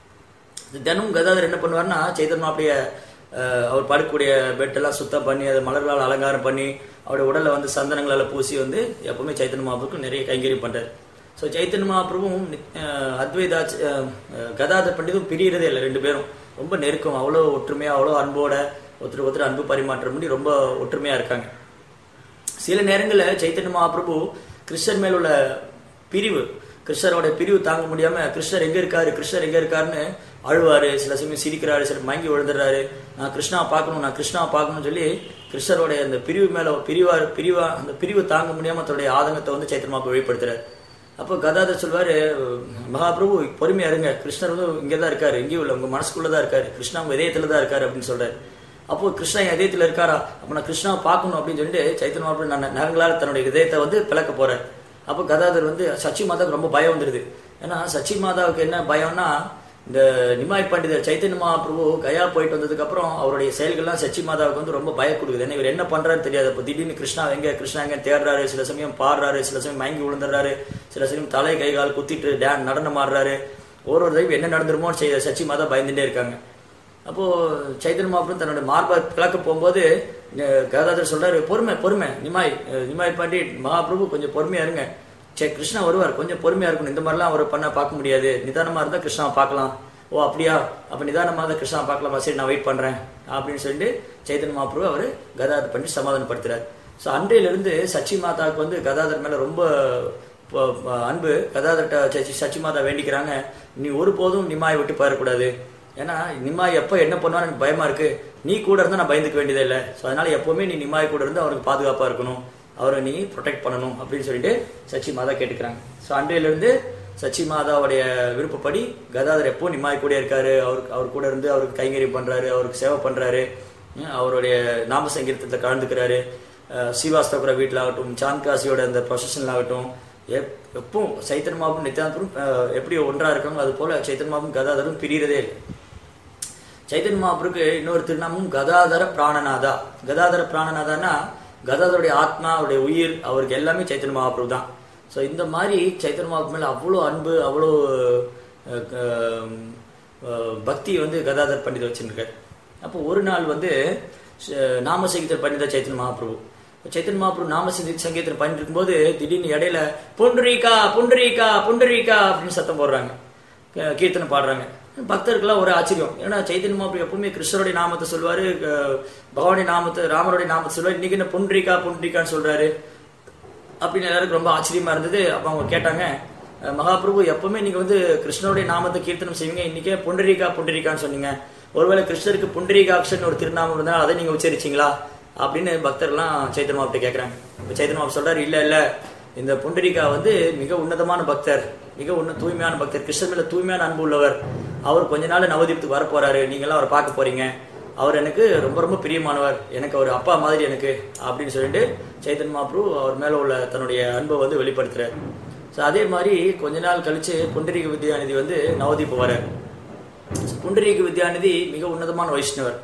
S1: தினமும் கதாதர் என்ன பண்ணுவார்னா சைத்தன் மாப்பிளைய அஹ், அவர் படுக்கக்கூடிய பெட்டெல்லாம் சுத்தம் பண்ணி அதை மலர்களால் அலங்காரம் பண்ணி அவருடைய உடல்ல வந்து சந்தனங்களால் பூசி வந்து எப்பவுமே சைத்தன்ய மகாபுருக்கு நிறைய கைங்கரியம் பண்றாரு ஸோ சைத்தன்ய மகாபிரபுவும் அஹ், அத்வைதா அஹ், கதாதர் பண்டிதும் பிரியறதே இல்லை ரெண்டு பேரும் ரொம்ப நெருக்கம் அவ்வளோ ஒற்றுமையா அவ்வளோ அன்போட ஒருத்தர் ஒருத்தர் அன்பு பரிமாற்றம் பண்ணி ரொம்ப ஒற்றுமையா இருக்காங்க சில நேரங்களில் சைத்தன்ய மகாபிரபு கிருஷ்ணர் மேல் உள்ள பிரிவு கிருஷ்ணரோட பிரிவு தாங்க முடியாம கிருஷ்ணர் எங்க இருக்காரு கிருஷ்ணர் எங்க இருக்காருன்னு அழுவாரு சில சமயம் சிரிக்கிறாரு சில மயங்கி விழுந்துடுறாரு நான் கிருஷ்ணாவை பார்க்கணும் நான் கிருஷ்ணாவை பார்க்கணும்னு சொல்லி கிருஷ்ணரோட அந்த பிரிவு மேல பிரிவா பிரிவா அந்த பிரிவு தாங்க முடியாம தன்னுடைய ஆதங்கத்தை வந்து சைத்தன்ய மகாபிரபு வெளிப்படுத்துறாரு அப்போ கதாதர் சொல்வாரு மகாபிரபு பொறுமையா இருங்க கிருஷ்ணர் வந்து இங்கே தான் இருக்காரு எங்கேயும் இல்லை உங்க மனசுக்குள்ள தான் இருக்காரு கிருஷ்ணா உங்க இதயத்துல தான் இருக்காரு அப்படின்னு சொல்றாரு அப்போ கிருஷ்ணா என் இதயத்துல இருக்காரா அப்ப நான் கிருஷ்ணாவை பார்க்கணும் அப்படின்னு சொல்லிட்டு சைத்தன்ய மகாபிரபு நான் நகங்களால் தன்னுடைய இதயத்தை வந்து பிளக்க போறாரு அப்போ கதாதர் வந்து சச்சி மாதாவுக்கு ரொம்ப பயம் வந்துடுது ஏன்னா சச்சி மாதாவுக்கு என்ன பயம்னா இந்த நிமாய் பண்டிதர் சைத்தன்ய மகாபிரபு கயா போயிட்டு வந்ததுக்கு அப்புறம் அவருடைய செயல்கள்லாம் சச்சி மாதாவுக்கு வந்து ரொம்ப பய கொடுக்குது ஏன்னா இவர் என்ன பண்றாரு தெரியாது அப்போ திடீர்னு கிருஷ்ணா எங்க கிருஷ்ணா எங்க தேடுறாரு சில சமயம் பாடுறாரு சில சமயம் மயங்கி விழுந்துடுறாரு சில சமயம் தலை கை கால் குத்திட்டு டேன் நடனம் ஆடுறாரு ஒரு ஒரு தடவை என்ன நடந்துருமோன்னு செய்ய சச்சி மாதா பயந்துட்டே இருக்காங்க அப்போ சைத்தன்ய மகாபிரபு தன்னோட மார்பை கிழக்க போகும்போது அஹ், கதாதர் சொல்றாரு பொறுமை பொறுமை நிமாய் அஹ், நிமாய் பாண்டி மகாபிரபு கொஞ்சம் பொறுமையா இருங்க சே கிருஷ்ணா வருவார் கொஞ்சம் பொறுமையா இருக்கணும் இந்த மாதிரிலாம் அவரை பண்ண பார்க்க முடியாது நிதானமா இருந்தா கிருஷ்ணாவை பார்க்கலாம் ஓ அப்படியா அப்ப நிதானமா தான் கிருஷ்ணாவை பார்க்கலாமா சரி நான் வெயிட் பண்றேன் அப்படின்னு சொல்லிட்டு சைத்தன்ய மகாபிரபு அவர் கதாதர் பண்ணி சமாதானப்படுத்துறாரு ஸோ அன்றையிலிருந்து சச்சி மாதாவுக்கு வந்து கதாதர் மேல ரொம்ப ப- ப- அன்பு கதாதர்ட்ட சச்சி சச்சி மாதா வேண்டிக்கிறாங்க நீ ஒருபோதும் நிமாயை விட்டு போயிடக்கூடாது ஏன்னா நிமாய் எப்போ என்ன பண்ணுவான்னு எனக்கு பயமா இருக்கு நீ கூட இருந்தா நான் பயந்துக்க வேண்டியதே இல்லை ஸோ அதனால எப்பவுமே நீ நிமாய் கூட இருந்து அவருக்கு பாதுகாப்பா இருக்கணும் அவரை நீ ப்ரொடெக்ட் பண்ணணும் அப்படின்னு சொல்லிட்டு சச்சி மாதா கேட்டுக்கிறாங்க ஸோ அன்றையிலிருந்து சச்சி மாதாவுடைய விருப்பப்படி கதாதர் எப்போ நிமாய் கூட இருக்காரு அவருக்கு அவர் கூட இருந்து அவருக்கு கைங்கரியம் பண்றாரு அவருக்கு சேவை பண்றாரு உம், அவருடைய நாம சங்கீர்த்தத்தில் கலந்துக்கிறாரு அஹ், ஸ்ரீவாஸ்தவர வீட்டில் ஆகட்டும் சாந்த்காசியோட அந்த ப்ரொசஷனில் ஆகட்டும் எப் எப்பவும் சைத்தன் மாபும் நித்யானந்தரும் அஹ், எப்படி ஒன்றா இருக்காங்க அது போல சைத்தன் மாபும் கதாதரும் பிரியறதே இல்லை சைத்தன்ய மகாபுருக்கு இன்னொரு திருநாமம் கதாதர பிராணநாதா கதாதர பிராணநாதான்னா கதாதருடைய ஆத்மா அவருடைய உயிர் அவருக்கு எல்லாமே சைத்தன்ய மகாபுரு தான் ஸோ இந்த மாதிரி சைத்தன்ய மகாபுரு மேல அவ்வளோ அன்பு அவ்வளோ அஹ், அஹ், அஹ், பக்தி வந்து கதாதர் பண்டிதர் வச்சிருக்காரு அப்போ ஒரு நாள் வந்து ச- நாம சங்கீதர் பண்டிதர் சைத்தன்ய மகாபிரபு சைத்தன்ய மகாபிரபு நாம சங்கீத சங்கீதம் பண்ணிட்டு இருக்கும்போது திடீர்னு இடையில புண்டரீகா புண்டரீகா புண்டரீகா அப்படின்னு சத்தம் போடுறாங்க கீ- கீர்த்தனை பாடுறாங்க பக்தர்கள்லாம் ஒரு ஆச்சரியம் ஏன்னா சைத்தன்ய மகாபிரபு எப்பவுமே கிருஷ்ணருடைய நாமத்தை சொல்லுவாரு க- பகவானுடைய நாமத்தை ராமருடைய நாமத்தை சொல்லுவாரு இன்னைக்கு என்ன புண்டரீகா புண்டரீகான்னு சொல்றாரு அப்படின்னு எல்லாருக்கும் ரொம்ப ஆச்சரியமா இருந்தது அப்ப அவங்க கேட்டாங்க அஹ் மகாபிரபு எப்பவுமே நீங்க வந்து கிருஷ்ணருடைய நாமத்தை கீர்த்தனம் செய்வீங்க இன்னைக்கே புண்டரீகா புண்டரீகான்னு சொன்னீங்க ஒருவேளை கிருஷ்ணருக்கு புண்டரீகாட்சன் ஒரு திருநாமம் இருந்தா அதை நீங்க உச்சரிச்சீங்களா அப்படின்னு பக்தர்லாம் சைத்தன்ய மாப்பிட்ட கேட்கறாங்க இப்ப சைத்தன்ய மாப்பு சொல்றாரு இல்ல இல்ல இந்த புண்டரீகா வந்து மிக உன்னதமான பக்தர் மிக உன்ன தூய்மையான பக்தர் கிருஷ்ணர் மேல தூய்மையான அன்பு உள்ளவர் அவர் கொஞ்ச நாள் நவதீபத்துக்கு வர போறாரு நீங்க எல்லாம் அவரை பார்க்க போறீங்க அவர் எனக்கு ரொம்ப ரொம்ப பிரியமானவர் எனக்கு அவர் அப்பா மாதிரி எனக்கு அப்படின்னு சொல்லிட்டு சைத்தன்ய மகாபிரபு அவர் மேல உள்ள தன்னுடைய அன்பை வந்து வெளிப்படுத்துறாரு ஸோ அதே மாதிரி கொஞ்ச நாள் கழிச்சு புண்டரீக வித்யாநிதி வந்து நவதீப் வரார் புண்டரீக வித்யாநிதி மிக உன்னதமான வைஷ்ணவர்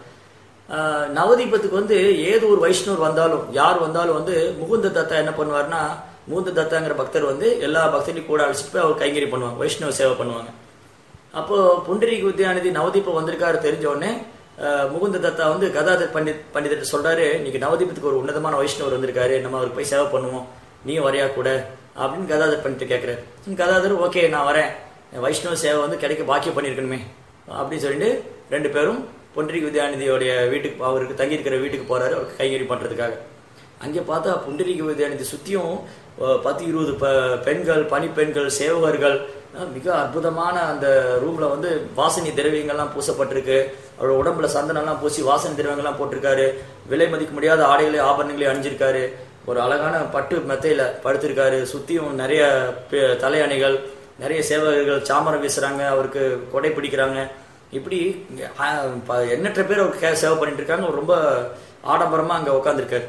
S1: ஆஹ் நவதீபத்துக்கு வந்து ஏதோ ஒரு வைஷ்ணவர் வந்தாலும் யார் வந்தாலும் வந்து முகுந்த தத்தா என்ன பண்ணுவார்னா முகுந்த தத்தாங்கிற பக்தர் வந்து எல்லா பக்தரையும் கூட அழைச்சிட்டு போய் அவர் கைங்கறி பண்ணுவாங்க வைஷ்ணவ சேவை பண்ணுவாங்க அப்போ புண்டரீக வித்யாநிதி நவதீபம் வந்திருக்காரு தெரிஞ்ச உடனே ஆஹ் முகுந்த தத்தா வந்து கதாதர் பண்டித் பண்டிதர் சொல்றாரு இன்னைக்கு நவதீபத்துக்கு ஒரு உன்னதமான வைஷ்ணவர் வந்திருக்காரு நம்ம அவருக்கு போய் சேவை பண்ணுவோம் நீயும் வரையா கூட அப்படின்னு கதாதர் பண்ணிட்டு கேட்கிறாரு கதாதர் ஓகே நான் வரேன் என் வைஷ்ணவ சேவை வந்து கிடைக்க பாக்கியம் பண்ணியிருக்கணுமே அப்படின்னு சொல்லிட்டு ரெண்டு பேரும் பொன்றிக்கு வித்யாநிதியோடைய வீட்டுக்கு அவருக்கு தங்கியிருக்கிற வீட்டுக்கு போறாரு அவருக்கு கைங்கறி பண்றதுக்காக அங்கே பார்த்தா புண்டரீக வித்யாநிதி சுத்தியும் அஹ், பத்து இருபது ப- பெண்கள் பணிப்பெண்கள் சேவகர்கள் அஹ், மிக அற்புதமான அந்த ரூம்ல வந்து வாசனை திரவியங்கள்லாம் பூசப்பட்டிருக்கு அவரோட உடம்புல சந்தனம்லாம் பூசி வாசனை திரவியங்கள்லாம் போட்டிருக்காரு விலை மதிக்க முடியாத ஆடைகளை ஆபரணங்களை அணிஞ்சிருக்காரு ஒரு அழகான பட்டு மெத்தையில படுத்திருக்காரு சுத்தியும் நிறைய பே- தலையணைகள் நிறைய சேவகர்கள் சாமரம் வீசுறாங்க அவருக்கு கொடை பிடிக்கிறாங்க இப்படி இங்க, ஆஹ், ப- எண்ணற்ற பேர் அவருக்கு கே- சேவை பண்ணிட்டு இருக்காங்க அவர் ரொம்ப ஆடம்பரமா அங்க உட்காந்துருக்காரு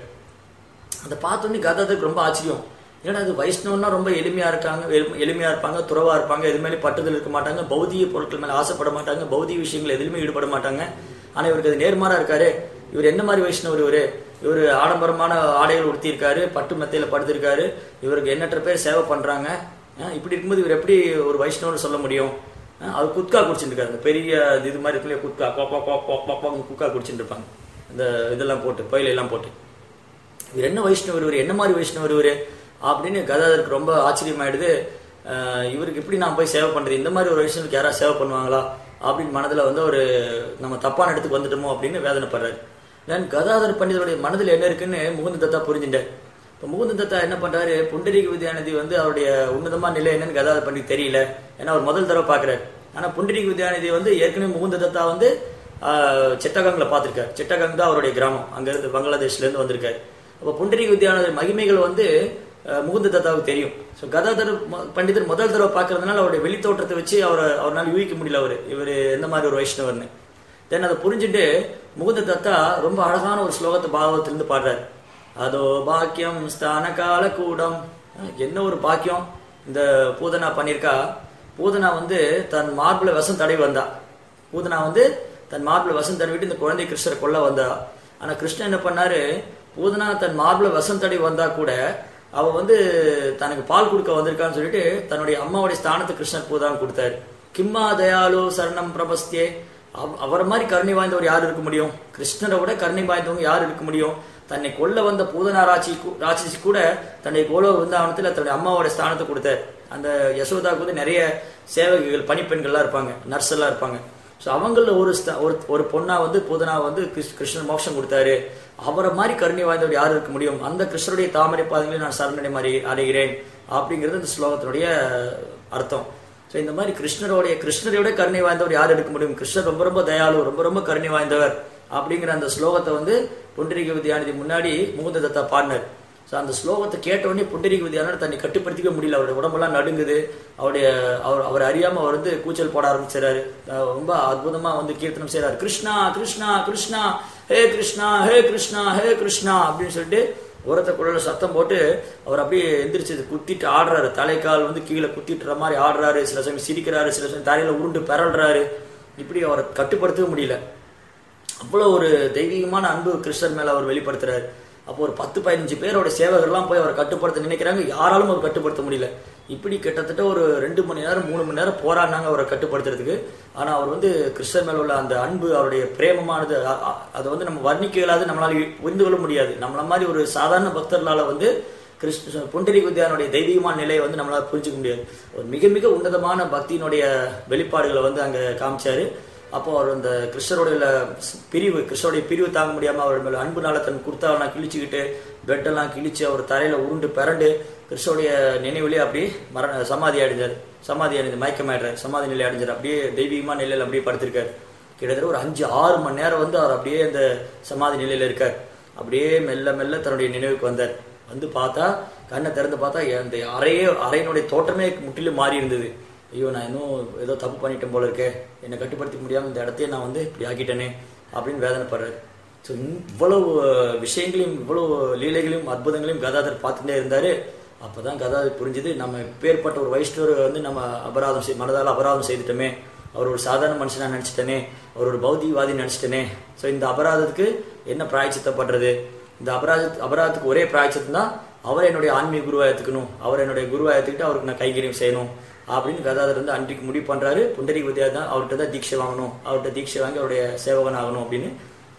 S1: அதை பார்த்தோன்னே கதாதருக்கு ரொம்ப ஆச்சரியம் ஏன்னா அது வைஷ்ணவன்னா ரொம்ப எளிமையா இருக்காங்க எளி- எளிமையா இருப்பாங்க துறவா இருப்பாங்க எது மேலே பட்டுதல் இருக்க மாட்டாங்க பௌதிக பொருட்கள் மேல ஆசைப்பட மாட்டாங்க பௌதிக விஷயங்கள் எதுலையுமே ஈடுபட மாட்டாங்க ஆனா இவருக்கு அது நேர்மாறா இருக்காரு இவர் என்ன மாதிரி வைஷ்ணவர் இவரு இவர் ஆடம்பரமான ஆடைகள் உடுத்தியிருக்காரு பட்டு மெத்தையில படுத்திருக்காரு இவருக்கு எண்ணற்ற பேர் சேவை பண்றாங்க அஹ் இப்படி இருக்கும்போது இவர் எப்படி ஒரு வைஷ்ணவர்னு சொல்ல முடியும் அஹ் அவர் குட்கா குடிச்சிட்டு இருக்காரு இந்த பெரிய இது மாதிரி இருக்குல்லையா குட்கா கோ கோ கோ கோ கோ கோன்னு குட்கா குடிச்சிட்டு இருப்பாங்க இந்த இதெல்லாம் போட்டு பயில எல்லாம் போட்டு இவர் என்ன வைஷ்ணவர் இவர் என்ன மாதிரி வைஷ்ணவர் இவர் அப்படின்னு கதாதருக்கு ரொம்ப ஆச்சரியமாயிடுது அஹ் இவருக்கு எப்படி நான் போய் சேவை பண்றது இந்த மாதிரி ஒரு வைஷ்ணவருக்கு யாராவது சேவை பண்ணுவாங்களா அப்படின்னு மனதுல வந்து ஒரு நம்ம தப்பான இடத்துக்கு வந்துட்டோமோ அப்படின்னு வேதனைப்படுறாரு நான் கதாதர் பண்டிதருடைய மனதில் என்ன இருக்குன்னு முகுந்த தத்தா புரிஞ்சுட்டேன் இப்போ முகுந்த தத்தா என்ன பண்றாரு புண்டரீக வித்யாநிதி வந்து அவருடைய உன்னதமான நிலை என்னன்னு கதாதர் பண்டித் தெரியல ஏன்னா அவர் முதல் தடவை பார்க்கறாரு ஆனா புண்டரீக வித்யாநிதி வந்து ஏற்கனவே முகுந்த தத்தா வந்து ஆஹ், சிட்டகாங்ல பார்த்திருக்காரு சிட்டகாங் தான் அவருடைய கிராமம் அங்க இருந்து பங்களாதேஷ்ல இருந்து வந்திருக்காரு அப்போ புண்டரீக வித்யானந்த மகிமைகள் வந்து அஹ், முகுந்த தத்தாவுக்கு தெரியும் ஸோ கதாதர் ம- பண்டிதர் முதல் தடவை பார்க்கறதுனால அவருடைய வெளித்தோற்றத்தை வச்சு அவரை அவரால் யூகிக்க முடியல அவர் இவர் எந்த மாதிரி ஒரு வைஷ்ணவர்னு தென் அதை புரிஞ்சுட்டு முகுந்த தத்தா ரொம்ப அழகான ஒரு ஸ்லோகத்தை பாகவத்திலிருந்து பாடுறாரு அதோ பாக்கியம் ஸ்தான கால கூடம் அஹ், என்ன ஒரு பாக்கியம் இந்த பூதனா பண்ணியிருக்கா பூதனா வந்து தன் மார்புல விஷம் தடவி வந்தா பூதனா வந்து தன் மார்புல விஷம் தடவிட்டு இந்த குழந்தை கிருஷ்ணரை கொல்ல வந்தா ஆனா கிருஷ்ணன் என்ன பண்ணாரு பூதனா தன் மார்புல விஷம் தடவி வந்தா கூட அவ வந்து தனக்கு பால் கொடுக்க வந்திருக்கான்னு சொல்லிட்டு தன்னுடைய அம்மாவுடைய ஸ்தானத்தை கிருஷ்ணர் பூதான் கொடுத்தாரு கிம்மா தயாலு சரணம் பிரபஸ்தியே அவ- அவரை மாதிரி கருணை வாய்ந்தவர் யார் இருக்க முடியும் கிருஷ்ணரை விட கருணை வாய்ந்தவங்க யார் இருக்க முடியும் தன்னை கொல்ல வந்த பூதனா ராட்சி கூ- ராட்சசி கூட தன்னை கோல விருந்தாவனத்தில் தன்னுடைய அம்மாவோட ஸ்தானத்தை கொடுத்தார் அந்த யசோதாவுக்கு வந்து நிறைய சேவகிகள் பணிப்பெண்கள்லாம் இருப்பாங்க நர்ஸ் எல்லாம் இருப்பாங்க ஸோ அவங்கள ஒரு ஸ்த- ஒரு ஒரு பொண்ணா வந்து பூதனா வந்து கிருஷ்- கிருஷ்ணர் மோட்சம் கொடுத்தாரு அவரை மாதிரி கருணை வாய்ந்தவர் யார் இருக்க முடியும் அந்த கிருஷ்ணருடைய தாமரை பாதங்களில் நான் சரணடை மாதிரி அடைகிறேன் அப்படிங்கிறது இந்த ஸ்லோகத்தினுடைய அர்த்தம் ஸோ இந்த மாதிரி கிருஷ்ணருடைய கிருஷ்ணரையோட கருணை வாய்ந்தவர் யார் எடுக்க முடியும் கிருஷ்ணர் ரொம்ப ரொம்ப தயாளு ரொம்ப ரொம்ப கருணை வாய்ந்தவர் அப்படிங்கிற அந்த ஸ்லோகத்தை வந்து புண்டரீக வித்யாநிதி முன்னாடி முகுந்த தத்தா பாடினார் ஸோ அந்த ஸ்லோகத்தை கேட்ட உடனே புண்டரீக வித்யானவர் தன்னை கட்டுப்படுத்திக்க முடியல அவருடைய உடம்பெல்லாம் நடுங்குது அவருடைய அவர் அவர் அறியாம அவர் வந்து கூச்சல் போட ஆரம்பிச்சாரு அஹ் ரொம்ப அற்புதமா வந்து கீர்த்தனம் செய்றாரு கிருஷ்ணா கிருஷ்ணா கிருஷ்ணா ஹே கிருஷ்ணா ஹே கிருஷ்ணா ஹே கிருஷ்ணா அப்படின்னு சொல்லிட்டு உரத்த குழல சத்தம் போட்டு அவர் அப்படியே எந்திரிச்சு குத்திட்டு ஆடுறாரு தலைக்கால் வந்து கீழே குத்திட்டுற மாதிரி ஆடுறாரு சில சமயம் சிரிக்கிறாரு சில சமயம் தரையில உருண்டு பெறல்றாரு இப்படி அவரை கட்டுப்படுத்தவே முடியல அவ்வளோ ஒரு தெய்வீகமான அன்பு கிருஷ்ணர் மேல அவர் வெளிப்படுத்துறாரு அப்போ ஒரு பத்து பதினஞ்சு பேரோட சேவகர்லாம் போய் அவரை கட்டுப்படுத்த நினைக்கிறாங்க யாராலும் அவர் கட்டுப்படுத்த முடியல இப்படி கிட்டத்தட்ட ஒரு ரெண்டு மணி நேரம் மூணு மணி நேரம் போராடினாங்க அவரை கட்டுப்படுத்துறதுக்கு ஆனா அவர் வந்து கிருஷ்ணர் மேல உள்ள அந்த அன்பு அவருடைய பிரேமமானது அ- அ- அதை வந்து நம்ம வர்ணிக்க இயலாது நம்மளால புரிந்து கொள்ள முடியாது நம்மள மாதிரி ஒரு சாதாரண பக்தர்களால வந்து கிருஷ்ண புண்டரி வித்யானுடைய தெய்வீகமான நிலையை வந்து நம்மளால புரிஞ்சுக்க முடியாது ஒரு மிக மிக உன்னதமான பக்தியினுடைய வெளிப்பாடுகளை வந்து அங்க காமிச்சாரு அப்போ அவர் அந்த கிருஷ்ணருடைய பிரிவு கிருஷ்ணருடைய பிரிவு தாங்க முடியாம அவர் மேல அன்புனால தன் குர்த்தாவெல்லாம் கிழிச்சுக்கிட்டு பெட்டெல்லாம் கிழிச்சு அவர் தரையில உருண்டு பிறண்டு கிருஷ்ணருடைய நினைவிலே அப்படியே மர சமாதி அடைஞ்சார் சமாதி அடைஞ்சு மயக்கமாயிடுறாரு சமாதி நிலை அடைஞ்சார் அப்படியே தெய்வீகமான நிலையில அப்படியே படுத்திருக்காரு கிட்டத்தட்ட ஒரு அஞ்சு ஆறு மணி நேரம் வந்து அவர் அப்படியே அந்த சமாதி நிலையில இருக்கார் அப்படியே மெல்ல மெல்ல தன்னுடைய நினைவுக்கு வந்தார் வந்து பார்த்தா கண்ணை திறந்து பார்த்தா அந்த அறையே அறையினுடைய தோற்றமே முற்றிலும் மாறி இருந்தது ஐயோ நான் இன்னும் ஏதோ தப்பு பண்ணிட்டேன் போல இருக்கே என்னை கட்டுப்படுத்திக்க முடியாம இந்த இடத்தையே நான் வந்து இப்படி ஆக்கிட்டேனே அப்படின்னு வேதனைப்படுறாரு ஸோ இவ்வளவு விஷயங்களையும் இவ்வளவு லீலைகளையும் அற்புதங்களையும் கதாதர் பார்த்துட்டே இருந்தாரு அப்பதான் கதாதர் புரிஞ்சுது நம்ம பேர்பட்ட ஒரு வைஷ்ணவரை வந்து நம்ம அபராதம் செய் மனதால் அபராதம் செய்துட்டோமே அவர் ஒரு சாதாரண மனுஷனா நினைச்சிட்டனே அவர் ஒரு பௌத்திகவாதி நினைச்சிட்டனே ஸோ இந்த அபராதத்துக்கு என்ன பிராய்ச்சித்தப்படுறது இந்த அபராத அபராதத்துக்கு ஒரே பிராய்ச்சித்தம் தான் அவரை என்னுடைய ஆன்மீக குருவா ஏத்துக்கணும் அவர் என்னுடைய குருவா ஏத்துக்கிட்டு அவருக்கு நான் கைகரியம் செய்யணும் அப்படின்னு கதாதர் வந்து அன்றைக்கு முடிவு பண்றாரு புண்டரிக வித்யா தான் அவர்கிட்ட தான் தீட்சை வாங்கணும் அவர்கிட்ட தீட்சை வாங்கி அவருடைய சேவகன் ஆகணும் அப்படின்னு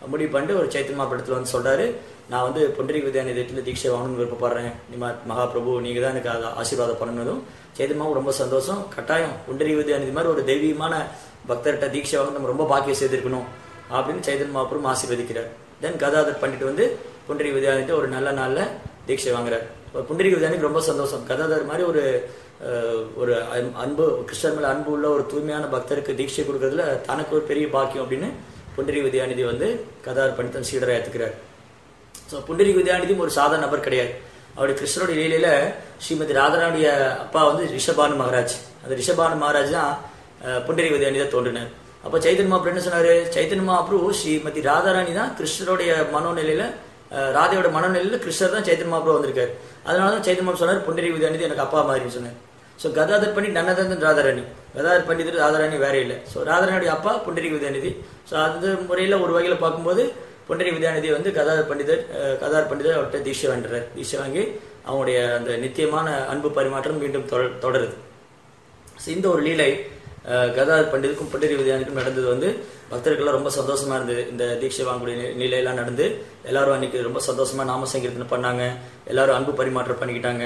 S1: முடிவு பண்ணிட்டு ஒரு சைத்தன்மா படத்தில் வந்து சொல்றாரு நான் வந்து பொண்டரிக வித்யாநிதியத்தில் தீட்சை வாங்கணும்னு விருப்பப்படுறேன் நிமா மகாபிரபு நீங்க தான் எனக்கு அதை ஆசீர்வாதம் பண்ணணும் சைத்தன்மாவும் ரொம்ப சந்தோஷம் கட்டாயம் பொண்டரிக வித்யாநிதி மாதிரி ஒரு தெய்வீகமான பக்தர்கிட்ட தீட்சை வாங்க நம்ம ரொம்ப பாக்கியம் செய்திருக்கணும் அப்படின்னு சைதன் மகாபுரம் ஆசீர்வதிக்கிறார் தென் கதாதர் பண்ணிட்டு வந்து புண்டரிக வித்யாநிதி ஒரு நல்ல நாள்ல தீட்சை வாங்குறார் புண்டரிக வித்யானிக்கு ரொம்ப சந்தோஷம் கதாதர் மாதிரி ஒரு அஹ், ஒரு அன்- அன்பு கிருஷ்ணர் மேல அன்பு உள்ள ஒரு தூய்மையான பக்தருக்கு தீட்சை கொடுக்கறதுல தனக்கு ஒரு பெரிய பாக்கியம் அப்படின்னு புண்டரிக வித்யாநிதி வந்து கதாதர் பண்ணி தன் சீடரை ஏத்துக்கிறார் ஸோ புண்டரிக வித்யாநிதியும் ஒரு சாதாரண நபர் கிடையாது அவருடைய கிருஷ்ணருடைய லீலையில ஸ்ரீமதி ராதாராவுடைய அப்பா வந்து ரிஷபானு மகாராஜ் அந்த ரிஷபானு மகாராஜ் தான் அஹ், புண்டரிக வித்யாநிதியை தோன்றினார் அப்போ சைத்தன்ய மகாபுரு என்ன சொன்னாரு சைத்தன்ய மகாபுரு ஸ்ரீமதி ராதாராணி தான் கிருஷ்ணருடைய மனோநிலையில அஹ், ராதையோட மனோநிலையில கிருஷ்ணர் தான் சைத்தன்ய மகாபுரு வந்திருக்காரு அதனால தான் சைத்தன்ய மகாபுரு சொன்னார் புண்டரிக வித்யாநிதி எனக்கு அப்பா மாதிரின்னு சொன்னார் ஸோ கதாதர் பண்டிட் நன்னதந்தன் ராதாராணி கதாதர் பண்டிதர் ராதாராணி வேற இல்லை ஸோ ராதாராணியோட அப்பா புண்டரிக வித்யாநிதி ஸோ அந்த முறையில் ஒரு வகையில் பார்க்கும்போது புண்டரிக வித்யாநிதி வந்து கதாதர் பண்டிதர் அஹ், கதாதர் பண்டிதர் அவர்கிட்ட தீட்சை வாங்குறார் தீட்சை வாங்கி அவங்களுடைய அந்த நித்தியமான அன்பு பரிமாற்றம் மீண்டும் தொடர்- தொடருது So, இந்த ஒரு லீலை அஹ், கதாதர் பண்டிதுக்கும் புண்டரி வித்யானிக்கும் நடந்தது வந்து பக்தர்கள்லாம் ரொம்ப சந்தோஷமா இருந்தது இந்த தீட்சை வாங்கக்கூடிய நி- நிலையெல்லாம் நடந்து எல்லாரும் அன்னைக்கு ரொம்ப சந்தோஷமா நாம சங்கீர்த்தனம் பண்ணாங்க எல்லாரும் அன்பு பரிமாற்றம் பண்ணிக்கிட்டாங்க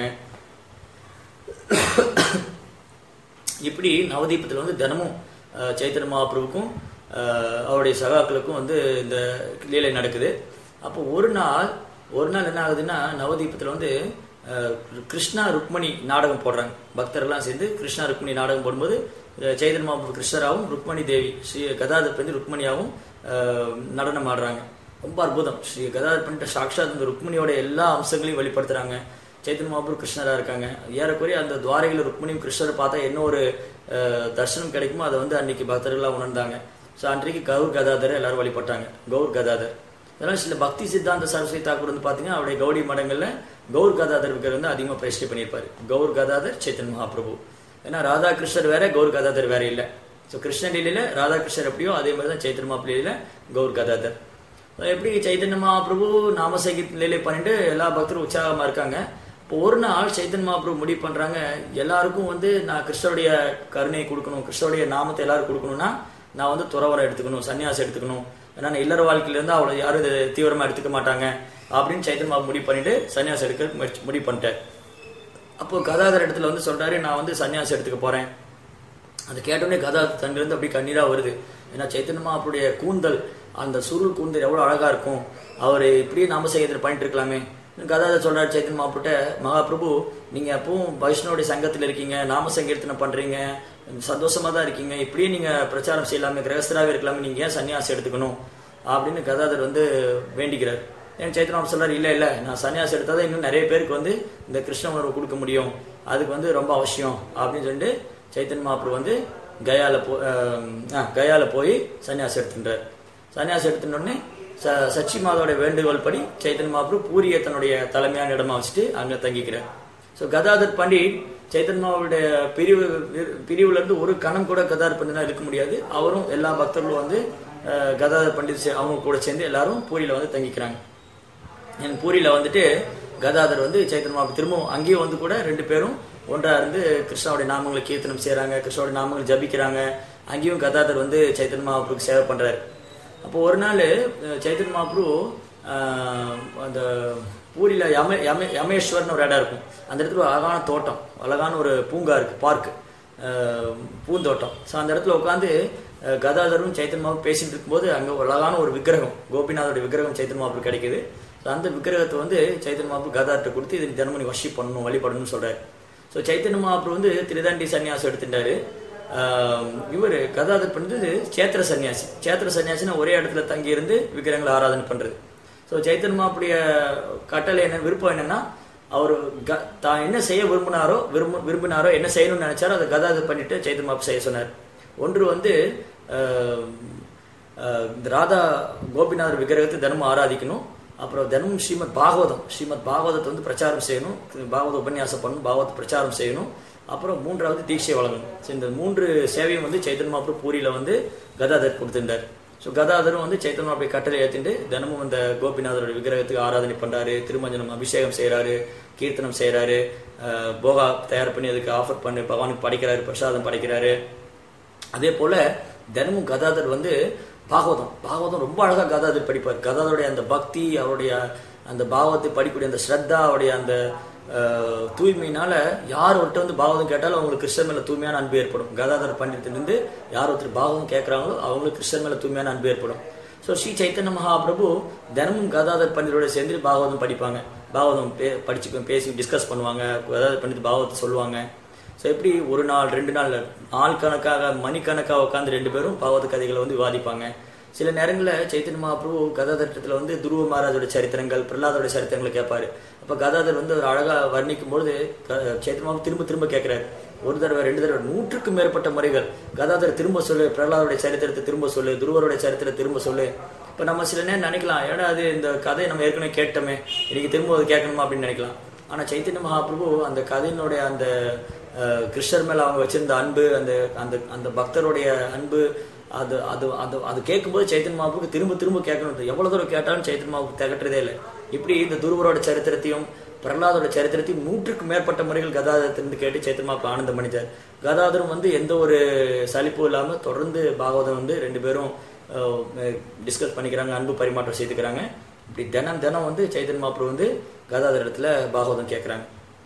S1: இப்படி நவதீபத்தில் வந்து தினமும் அஹ், சைத்தன்ய மகாபிரபுக்கும் அஹ், அவருடைய சகாக்களுக்கும் வந்து இந்த லீலை நடக்குது அப்போ ஒரு நாள் ஒரு நாள் என்ன ஆகுதுன்னா நவதீபத்தில் வந்து அஹ், கிருஷ்ணா ருக்மணி நாடகம் போடுறாங்க பக்தர்லாம் சேர்ந்து கிருஷ்ணா ருக்மணி நாடகம் போடும்போது அஹ், சைத்தன்ய மகாபிரபு கிருஷ்ணராவும் ருக்மணி தேவி ஸ்ரீ கதாதர் வந்து ருக்மணியாவும் அஹ், நடனம் ஆடுறாங்க ரொம்ப அற்புதம் ஸ்ரீ கதாதர் பண்ணிட்ட சாக்ஷாத் இந்த ருக்மணியோட எல்லா அம்சங்களையும் வெளிப்படுத்துறாங்க சைத்தன்ய மகாபுரு கிருஷ்ணரா இருக்காங்க ஏறக்குறைய அந்த துவாரகையில் ருக்மணியும் கிருஷ்ணரை பார்த்தா என்ன ஒரு அஹ், தரிசனம் கிடைக்குமோ அதை வந்து அன்னைக்கு பக்தர்களாக உணர்ந்தாங்க ஸோ அன்றைக்கு கௌர் கதாதரை எல்லாரும் வழிபட்டாங்க கௌர் கதாதர் இதெல்லாம் சில பக்தி சித்தாந்த சரஸ்வதி தாக்கூர் வந்து பார்த்தீங்கன்னா அவருடைய கௌடி மடங்கள்ல கௌர் கதாதர் விக்கிற வந்து அதிகமாக பிரதிஷ்டை பண்ணியிருப்பாரு கௌர் கதாதர் சைத்தன்ய மகாபிரபு ஏன்னா ராதாகிருஷ்ணர் வேற கௌர் கதாதர் வேற இல்லை ஸோ கிருஷ்ண லீலையில ராதாகிருஷ்ணர் எப்படியோ அதே மாதிரி தான் சைத்தன்ய மகாபிரீல கௌர் கதாதர் எப்படி சைத்தன்ய மகாபிரபு நாம சங்கீத நிலை பண்ணிட்டு எல்லா பக்தரும் உற்சாகமா இருக்காங்க இப்போ ஒரு நாள் சைத்தன்ய மகாபிரபு முடிவு பண்றாங்க எல்லாருக்கும் வந்து நான் கிருஷ்ணருடைய கருணையை கொடுக்கணும் கிருஷ்ணருடைய நாமத்தை எல்லாரும் கொடுக்கணும்னா நான் வந்து துறவரம் எடுத்துக்கணும் சன்னியாசம் எடுத்துக்கணும் ஏன்னா நான் இல்லற வாழ்க்கையில இருந்து அவ்வளவு யாரும் இதை தீவிரமா எடுத்துக்க மாட்டாங்க அப்படின்னு சைத்தன்ய மகாபிரபு முடிவு பண்ணிட்டு சன்னியாசம் எடுக்க முயற்சி- முடிவு பண்ணிட்டேன் அப்போ கதாதர் இடத்துல வந்து சொல்றாரு நான் வந்து சன்னியாசம் எடுத்துக்க போறேன் அதை கேட்டோடனே கதா தங்கிலிருந்து அப்படி கண்ணீரா வருது ஏன்னா சைத்தன்ய மகாபுடைய கூந்தல் அந்த சுருள் கூந்தல் எவ்வளவு அழகா இருக்கும் அவர் இப்படியே நாம செய்யறது பண்ணிட்டு இருக்கலாமே கதாதர் சொல்றாரு சைத்தன்ய மகாபுட்ட மகாபிரபு நீங்க எப்பவும் வைஷ்ணவுடைய சங்கத்துல இருக்கீங்க நாம சங்கீர்த்தனம் பண்றீங்க சந்தோஷமா தான் இருக்கீங்க இப்படியே நீங்க பிரச்சாரம் செய்யலாமே கிரகஸ்தராகவே இருக்கலாமே நீங்க ஏன் சன்னியாசம் எடுத்துக்கணும் அப்படின்னு கதாதர் வந்து வேண்டிக்கிறார் ஏன் சைத்தன்யம் சொல்றாரு இல்ல இல்ல நான் சன்னியாசம் எடுத்தாதான் இன்னும் நிறைய பேருக்கு வந்து இந்த கிருஷ்ண உணர்வு கொடுக்க முடியும் அதுக்கு வந்து ரொம்ப அவசியம் அப்படின்னு சொல்லிட்டு சைத்தன்ய மகாபுரு வந்து கயால போ அஹ், ஆ, கயால போய் சன்னியாசம் எடுத்துட்டார் சன்னியாசம் எடுத்துட்ட உடனே ச சச்சி மாதோட வேண்டுகோள் படி சைத்தன்ய மகாபுரு பூரியை தன்னுடைய தலைமையான இடமா வச்சுட்டு அங்க தங்கிக்கிறார் ஸோ கதாதர் பண்டிட் சைத்தன்யாவுடைய பிரிவு பிரிவுல இருந்து ஒரு கணம் கூட கதாதர் பண்டிதா இருக்க முடியாது அவரும் எல்லா பக்தர்களும் வந்து அஹ், கதாதர் பண்டித் சே- அவங்க கூட சேர்ந்து எல்லாரும் பூரியில வந்து தங்கிக்கிறாங்க என் பூரியில வந்துட்டு கதாதர் வந்து சைத்தன்ய மகாபுரு திரும்பவும் அங்கேயும் வந்து கூட ரெண்டு பேரும் ஒன்றா இருந்து கிருஷ்ணாவுடைய நாமங்களை கீர்த்தனம் செய்றாங்க கிருஷ்ணாவுடைய நாமங்களை ஜபிக்கிறாங்க அங்கேயும் கதாதர் வந்து சைத்தன்ய மகாபுருக்கு சேவை பண்றாரு அப்போ ஒரு நாள் அஹ், சைத்தன்ய மகாபுரு ஆஹ், அந்த பூரியில யம யம யமேஸ்வர்னு ஒரு இடம் இருக்கும் அந்த இடத்துல ஒரு அழகான தோட்டம் அழகான ஒரு பூங்கா இருக்கு பார்க் பூந்தோட்டம் ஸோ அந்த இடத்துல உட்காந்து கதாதரும் சைத்தன்ய மகாபுரு பேசிட்டு இருக்கும்போது அங்க ஒரு அழகான ஒரு விக்கிரகம் கோபிநாதோட விக்கிரகம் சைத்தன்ய மகாபுரு கிடைக்குது ஸோ அந்த விக்கிரகத்தை வந்து சைத்தன்ய மகாபுரு கதார்ட்ட கொடுத்து இது தினமும் நீ வஷி பண்ணணும் வழிபடணும்னு சொல்றாரு ஸோ சைத்தன்ய மகாபுரு வந்து திரிதாண்டி சன்னியாசம் எடுத்துட்டாரு இவர் கதாதர் பண்ணது சேத்திர சன்னியாசி சேத்திர சன்னியாசினா ஒரே இடத்துல தங்கி இருந்து விக்கிரகங்களை ஆராதனை பண்றது ஸோ சைத்தன்ய மகாபுடைய கட்டளை என்ன விருப்பம் என்னன்னா அவர் க- தான் என்ன செய்ய விரும்பினாரோ விரும்ப விரும்பினாரோ என்ன செய்யணும்னு நினைச்சாரோ அதை கதாதர் பண்ணிட்டு சைத்தன்ய மகாபு செய்ய சொன்னார் ஒன்று வந்து ஆஹ், ஆஹ், இந்த ராதா கோபிநாதர் விக்கிரகத்தை தினமும் ஆராதிக்கணும் அப்புறம் தினமும் ஸ்ரீமத் பாகவதம் ஸ்ரீமத் பாகவதத்தை வந்து பிரச்சாரம் செய்யணும் பாகவத உபன்யாசம் பண்ணணும் பாகவத பிரச்சாரம் செய்யணும் அப்புறம் மூன்றாவது தீட்சை வழங்கணும் So, இந்த மூன்று சேவையும் வந்து சைத்தன்ய மகாபுரு பூரியில வந்து கதாதர் கொடுத்திருந்தார் ஸோ கதாதரும் வந்து சைத்தன்ய மகாபுரி கட்டளை ஏற்றிட்டு தினமும் அந்த கோபிநாதரோட விக்கிரகத்துக்கு ஆராதனை பண்றாரு திருமஞ்சனம் அபிஷேகம் செய்றாரு கீர்த்தனம் செய்றாரு ஆஹ், போகா தயார் பண்ணி அதுக்கு ஆஃபர் பண்ணி பகவானுக்கு படைக்கிறாரு பிரசாதம் படைக்கிறாரு அதே போல தினமும் கதாதர் வந்து பாகவதம் பாகவதம் ரொம்ப அழகா கதாதர் படிப்பார் கதாதருடைய அந்த பக்தி அவருடைய அந்த பாகவத்தை படிக்கக்கூடிய அந்த ஸ்ரத்தா அவருடைய அந்த அஹ், தூய்மையினால யார் ஒருத்தர் வந்து பாகவதம் கேட்டாலும் அவங்களுக்கு கிருஷ்ணன் மேல தூய்மையான அன்பு ஏற்படும் கதாதர் பண்டித்திலிருந்து யார் ஒருத்தர் பாகவதம் கேட்கறாங்களோ அவங்களுக்கு கிருஷ்ணன் மேல தூய்மையான அன்பு ஏற்படும் ஸோ ஸ்ரீ சைத்தன்ய மகாபிரபு தினமும் கதாதர் பண்டிதரோட சேர்ந்து பாகவதம் படிப்பாங்க பாகவதம் பே படிச்சு பேசி டிஸ்கஸ் பண்ணுவாங்க கதாதர் பண்டித் பாகவத்தை சொல்லுவாங்க ஸோ எப்படி ஒரு நாள் ரெண்டு நாள் நாள் கணக்காக மணிக்கணக்காக உட்காந்து ரெண்டு பேரும் பாகவத கதைகளை வந்து விவாதிப்பாங்க சில நேரங்களில் சைத்தன்ய மகாபிரபு கதாதட்டத்தில் வந்து துருவ மகாராஜோட சரித்திரங்கள் பிரகலாதோட சரித்திரங்களை கேட்பாரு அப்போ கதாதர் வந்து ஒரு அழகாக வர்ணிக்கும் பொழுது க- சைத்தன்ய மகாபிரபு திரும்ப திரும்ப கேட்கிறாரு ஒரு தடவை ரெண்டு தடவை நூற்றுக்கும் மேற்பட்ட முறைகள் கதாதர் திரும்ப சொல்லு பிரகலாதோட சரித்திரத்தை திரும்ப சொல்லு துருவரோட சரித்திரத்தை திரும்ப சொல்லு இப்போ நம்ம சில நேரம் நினைக்கலாம் ஏன்னா அது இந்த கதையை நம்ம ஏற்கனவே கேட்டோமே இன்னைக்கு திரும்ப அது கேட்கணுமா அப்படின்னு நினைக்கலாம் ஆனா சைத்தன்ய மகாபிரபு அந்த கதையினுடைய அந்த அஹ், கிருஷ்ணர் மேல அவங்க வச்சிருந்த அன்பு அந்த அந்த அந்த பக்தருடைய அன்பு அது அது அது அது கேட்கும்போது சைத்தன்ய மகாபுக்கு திரும்ப திரும்ப கேட்கணும் எவ்வளவு தூரம் கேட்டாலும் சைத்தன்ய மகாபுக்கு திகட்டுறதே இல்லை இப்படி இந்த துருவரோட சரித்திரத்தையும் பிரகலாதோட சரித்திரத்தையும் நூற்றுக்கு மேற்பட்ட முறைகள் கதாதரத்திலிருந்து கேட்டு சைத்தன்ய மகாபு ஆனந்தம் பண்ணிச்சார் கதாதரும் வந்து எந்த ஒரு சலிப்பும் இல்லாம தொடர்ந்து பாகவதம் வந்து ரெண்டு பேரும் டிஸ்கஸ் பண்ணிக்கிறாங்க அன்பு பரிமாற்றம் செய்துக்கிறாங்க இப்படி தினம் தினம் வந்து சைத்தன்ய மகாபுரு வந்து கதாதர் இடத்துல பாகவதம் கேட்குறாங்க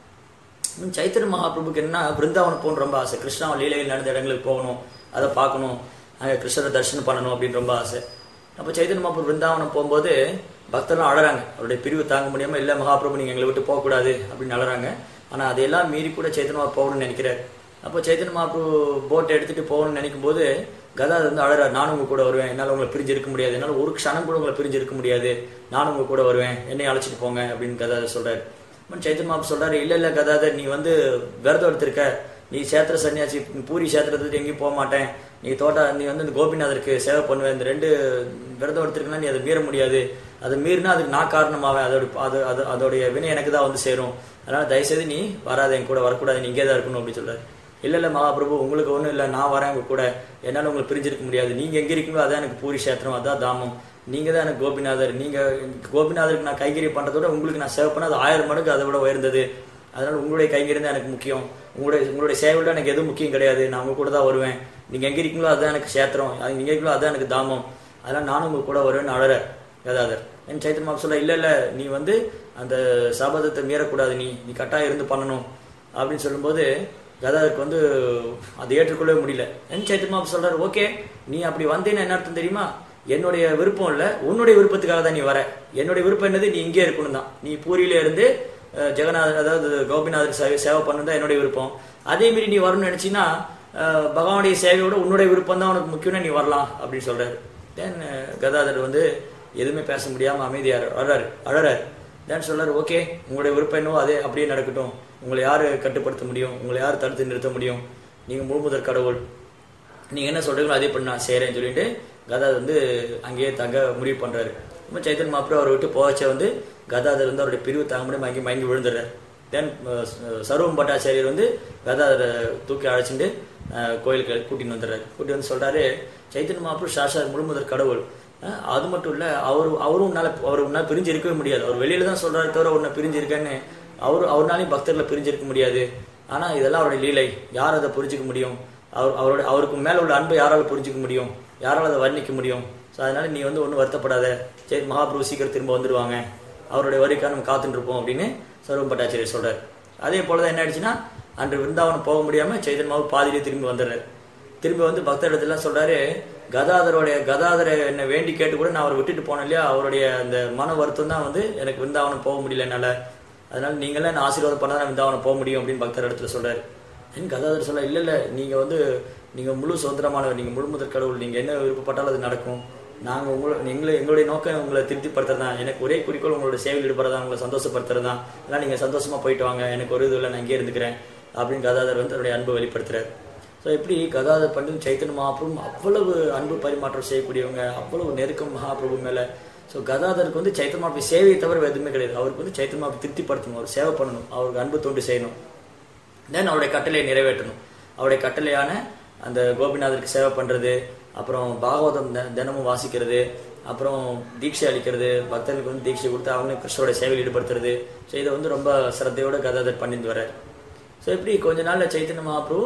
S1: இன்னும் சைத்தன்ய மகாபிரபுக்கு என்ன பிருந்தாவனம் போகணும் ரொம்ப ஆசை கிருஷ்ணா லீலையில் நடந்த இடங்களுக்கு போகணும் அதை பார்க்கணும் அங்கே கிருஷ்ணரை தரிசனம் பண்ணணும் அப்படின்னு ரொம்ப ஆசை அப்போ சைத்தன்ய மகாபிரபு பிருந்தாவனம் போகும்போது பக்தர்லாம் அழறாங்க அவருடைய பிரிவு தாங்க முடியாம இல்லை மகாபிரபு நீங்கள் எங்களை விட்டு போகக்கூடாது அப்படின்னு அழறாங்க ஆனால் அதையெல்லாம் மீறி கூட சைத்தன்ய மகா போகணும்னு நினைக்கிறார் அப்போ சைத்தன்ய மகாபிரபு போட்டை எடுத்துட்டு போகணும்னு நினைக்கும் போது கதாதர் வந்து அழறார் நானும் உங்க கூட வருவேன் என்னால் உங்களை பிரிஞ்சு இருக்க முடியாது என்னால் ஒரு க்ஷணம் கூட உங்களை பிரிஞ்சு இருக்க முடியாது நானும் உங்க கூட வருவேன் என்னை அழைச்சிட்டு போங்க அப்படின்னு கதாதர் சொல்றாரு அப்புறம் சைத்தன்ய மகாபு சொல்றாரு இல்ல இல்ல கதாதர் நீ வந்து விரதம் எடுத்திருக்க நீ சேத்திர சன்னியாசி நீ பூரி சேத்திரத்துக்கு எங்கேயும் போக மாட்டேன் நீ தோட்டா நீ வந்து இந்த கோபிநாதருக்கு சேவை பண்ணுவேன் இந்த ரெண்டு விரதம் எடுத்திருக்கனா நீ அதை மீற முடியாது அதை மீறினா அதுக்கு நான் காரணமாவேன் அதோட அது அது அதோடைய வினை எனக்கு தான் வந்து சேரும் அதனால தயவுசெய்து நீ வராத என் கூட வரக்கூடாது நீ இங்கே தான் இருக்கணும் அப்படின்னு சொல்றாரு இல்ல இல்ல மகாபிரபு உங்களுக்கு ஒண்ணும் இல்ல நான் வரேன் உங்க கூட என்னால உங்களுக்கு பிரிஞ்சிருக்க முடியாது நீங்க எங்க இருக்கீங்களோ அதான் எனக்கு பூரி சேத்திரம் அதான் தாமம் நீங்க தான் எனக்கு கோபிநாதர் நீங்க கோபிநாதருக்கு நான் கைகறி பண்றதோட உங்களுக்கு நான் சேவை பண்ண அது ஆயிரம் மடங்கு அதை விட உயர்ந்தது அதனால உங்களுடைய கைங்கறி தான் எனக்கு முக்கியம் உங்களுடைய உங்களுடைய சேவையோட எனக்கு எதுவும் முக்கியம் கிடையாது நான் உங்க கூட தான் வருவேன் நீங்க எங்க இருக்கீங்களோ அதுதான் எனக்கு சேத்திரம் அது நீங்க இருக்கீங்களோ அதான் எனக்கு தாமம் அதனால நானும் உங்க கூட வருவேன்னு அழற கதாதர் என் சைத்தன் மாப் சொல்ல இல்ல இல்ல நீ வந்து அந்த சபதத்தை மீறக்கூடாது நீ நீ கட்டாயம் இருந்து பண்ணணும் அப்படின்னு சொல்லும்போது கதாதருக்கு வந்து அதை ஏற்றுக்கொள்ளவே முடியல என் சைத்தன் மாப் சொல்றாரு ஓகே நீ அப்படி வந்தேன்னு என்ன அர்த்தம் தெரியுமா என்னுடைய விருப்பம் இல்ல உன்னுடைய விருப்பத்துக்காக தான் நீ வர என்னுடைய விருப்பம் என்னது நீ இங்கே இருக்கணும் தான் நீ பூரியில இருந்து அஹ், ஜெகநாதர் அதாவது கோபிநாதர் சேவை சேவை பண்ணணும் தான் என்னுடைய விருப்பம் அதே மாதிரி நீ வரணும்னு நினைச்சீன்னா அஹ், பகவானுடைய சேவையோட உன்னுடைய விருப்பம் தான் உனக்கு முக்கியம்னா நீ வரலாம் அப்படின்னு சொல்றாரு தென் கதாதர் வந்து எதுவுமே பேச முடியாம அமைதியார் அழறாரு அழறாரு தென் சொல்றாரு ஓகே உங்களுடைய விருப்பம் என்னவோ அதே அப்படியே நடக்கட்டும் உங்களை யாரு கட்டுப்படுத்த முடியும் உங்களை யார் தடுத்து நிறுத்த முடியும் நீங்க முழுமுதற் கடவுள் நீங்க என்ன சொல்றீங்களோ அதே பண்ண நான் செய்றேன்னு சொல்லிட்டு கதாதர் வந்து அங்கேயே தங்க முடிவு பண்றாரு இப்போ சைத்தன் மாப்பிரம் அவரை விட்டு போச்ச வந்து கதாதர் வந்து அவருடைய பிரிவு தாங்க முடியும் மயங்கி மயங்கி விழுந்துடுறாரு தென் சர்வம் பட்டாச்சாரியர் வந்து கதாதரை தூக்கி அழைச்சிட்டு அஹ், கோயிலுக்கு கூட்டின்னு வந்துடுறாரு கூட்டி வந்து சொல்றாரு சைத்தன்ய மாப்பிரம் சாஷாத் முழுமுதற் கடவுள் அஹ், அது மட்டும் இல்ல அவர் அவரும் உன்னால அவர் உன்னால பிரிஞ்சு இருக்கவே முடியாது அவர் வெளியில தான் சொல்றாரு தவிர உன்னை பிரிஞ்சு இருக்கேன்னு அவர் அவர்னாலையும் பக்தர்களை பிரிஞ்சு இருக்க முடியாது ஆனா இதெல்லாம் அவருடைய லீலை யார் அதை புரிஞ்சுக்க முடியும் அவர் அவரோட அவருக்கு மேல உள்ள அன்பை யாரால புரிஞ்சுக்க முடியும் யாரால அதை வர்ணிக்க முடியும் ஸோ அதனால நீ வந்து ஒன்றும் வருத்தப்படாத சரி மகாபிரபு சீக்கிரம் திரும்ப வந்துருவாங்க அவருடைய வருகைக்காக நம்ம காத்துட்டு இருப்போம் அப்படின்னு சர்வம் பட்டாச்சாரியர் சொல்றாரு அதே போலதான் என்ன ஆயிடுச்சுன்னா அன்று விருந்தாவனம் போக முடியாம சைதன் மாவு பாதியிலே திரும்பி வந்துடுறாரு திரும்பி வந்து பக்தரிடத்துலாம் சொல்றாரு கதாதரோடைய கதாதரை என்னை வேண்டி கேட்டு கூட நான் அவரை விட்டுட்டு போனேன் இல்லையா அவருடைய அந்த மன வருத்தம் தான் வந்து எனக்கு விருந்தாவனம் போக முடியல என்னால அதனால நீங்களே என்ன ஆசீர்வாதம் பண்ணா தான் விருந்தாவனம் போக முடியும் அப்படின்னு பக்தர் இடத்துல சொல்றாரு என் கதாதர் சொல்ல இல்ல இல்ல நீங்க வந்து நீங்க முழு சுதந்திரமானவர் நீங்க முழு முதற் கடவுள் நீங்க என்ன விருப்பப்பட்டாலும் அது நடக்கும் நாங்க உங்களை எங்களை எங்களுடைய நோக்கம் உங்களை திருப்திப்படுத்துறது தான் எனக்கு ஒரே குறிக்கோள் உங்களோட சேவையில் ஈடுபடுறதா உங்களை சந்தோஷப்படுத்துறது தான் அதெல்லாம் நீங்க சந்தோஷமா போயிட்டு வாங்க எனக்கு ஒரு இது இல்லை நான் இங்கே இருந்துக்கிறேன் அப்படின்னு கதாதர் வந்து தன்னுடைய அன்பை வெளிப்படுத்துறாரு ஸோ எப்படி கதாதர் பண்டித் சைத்தன்ய மகாபிரபு அவ்வளவு அன்பு பரிமாற்றம் செய்யக்கூடியவங்க அவ்வளவு நெருக்கம் மகாபிரபு மேல ஸோ கதாதருக்கு வந்து சைத்தன்ய மகாபிரபு சேவையை தவிர வேறு எதுவுமே கிடையாது அவருக்கு வந்து சைத்தன்ய மகாபிரபு திருப்திப்படுத்தணும் அவர் சேவை பண்ணணும் அவருக்கு அன்பு தொண்டு செய்யணும் தென் அவருடைய கட்டளையை நிறைவேற்றணும் அவருடைய கட்டளையான அந்த கோபிநாதருக்கு சேவை பண்றது அப்புறம் பாகவதம் தி- தினமும் வாசிக்கிறது அப்புறம் தீட்சை அளிக்கிறது பக்தர்களுக்கு வந்து தீட்சை கொடுத்து அவங்களையும் கிருஷ்ணரோட சேவையில் ஈடுபடுத்துறது ஸோ இதை வந்து ரொம்ப சிரத்தையோட கதாதர் பண்ணிட்டு வர்றாரு ஸோ இப்படி கொஞ்ச நாள்ல சைத்தன்ய மகாபிரபு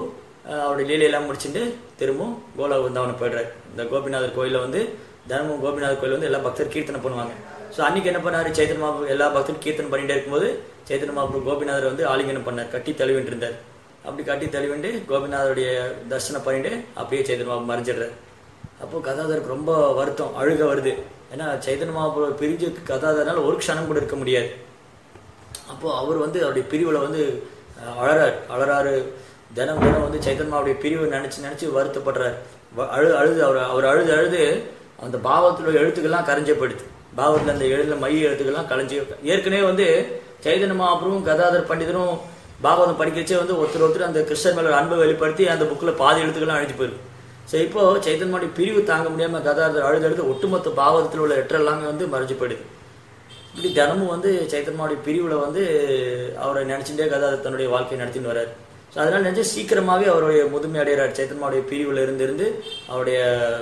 S1: அஹ் அவருடைய லீலையெல்லாம் முடிச்சுட்டு திரும்பவும் கோலா வந்தவனை போயிடுறாரு இந்த கோபிநாதர் கோயிலில் வந்து தினமும் கோபிநாதர் கோயில் வந்து எல்லா பக்தர் கீர்த்தனை பண்ணுவாங்க ஸோ அன்னைக்கு என்ன பண்ணாரு சைத்தன்ய மகாபு எல்லா பக்தரும் கீர்த்தனை பண்ணிட்டே இருக்கும்போது சைத்தன்ய மகாபு கோபிநாதர் வந்து ஆலிங்கனம் பண்ணார் கட்டி தழுவிட்டு இருந்தார் அப்படி கட்டி தழுவிண்டு கோபிநாதருடைய தரிசனம் பண்ணிட்டு அப்படியே சைத்தன்ய மகாபு மறைஞ்சிடுறாரு அப்போ கதாதருக்கு ரொம்ப வருத்தம் அழுக வருது ஏன்னா சைத்தன்ய மகாபுர பிரிஞ்சு கதாதரனால ஒரு க்ஷணம் கூட இருக்க முடியாது அப்போ அவர் வந்து அவருடைய பிரிவுல வந்து அஹ், அழறாரு அழறாரு தினம் தினம் வந்து சைத்தன்மாவுடைய பிரிவு நினைச்சு நினைச்சு வருத்தப்படுறாரு வ- அழு அழுது அவர் அவர் அழுது அழுது அந்த பாவத்துல உள்ள எழுத்துக்கெல்லாம் கரைஞ்சே போயிடுது பாவத்துல அந்த எழுதுல மைய எழுத்துக்கெல்லாம் கலைஞ்சு ஏற்கனவே வந்து சைதன்ய மகாபுரும் கதாதர் பண்டிதரும் பாகவதம் படிக்கச்சே வந்து ஒருத்தர் ஒருத்தர் அந்த கிருஷ்ணர் மேல ஒரு அன்பை வெளிப்படுத்தி அந்த புக்ல பாதி எழுத்துக்கெல்லாம் அழிஞ்சு போயிருக்கு ஸோ இப்போ சைத்தன்மாவுடைய பிரிவு தாங்க முடியாம கதாதர் அழுது அழுது ஒட்டுமொத்த பாவத்தில் உள்ள லெட்டர் எல்லாமே வந்து மறைஞ்சு போயிடுது இப்படி தினமும் வந்து சைத்தன்மாவுடைய பிரிவுல வந்து அவரை நினைச்சுட்டே கதை தன்னுடைய வாழ்க்கையை நடத்தின்னு வர்றாரு ஸோ அதனால நினைச்சு சீக்கிரமாவே அவருடைய முதுமை அடைகிறார் சைத்தன்மாவுடைய பிரிவுல இருந்து இருந்து அவருடைய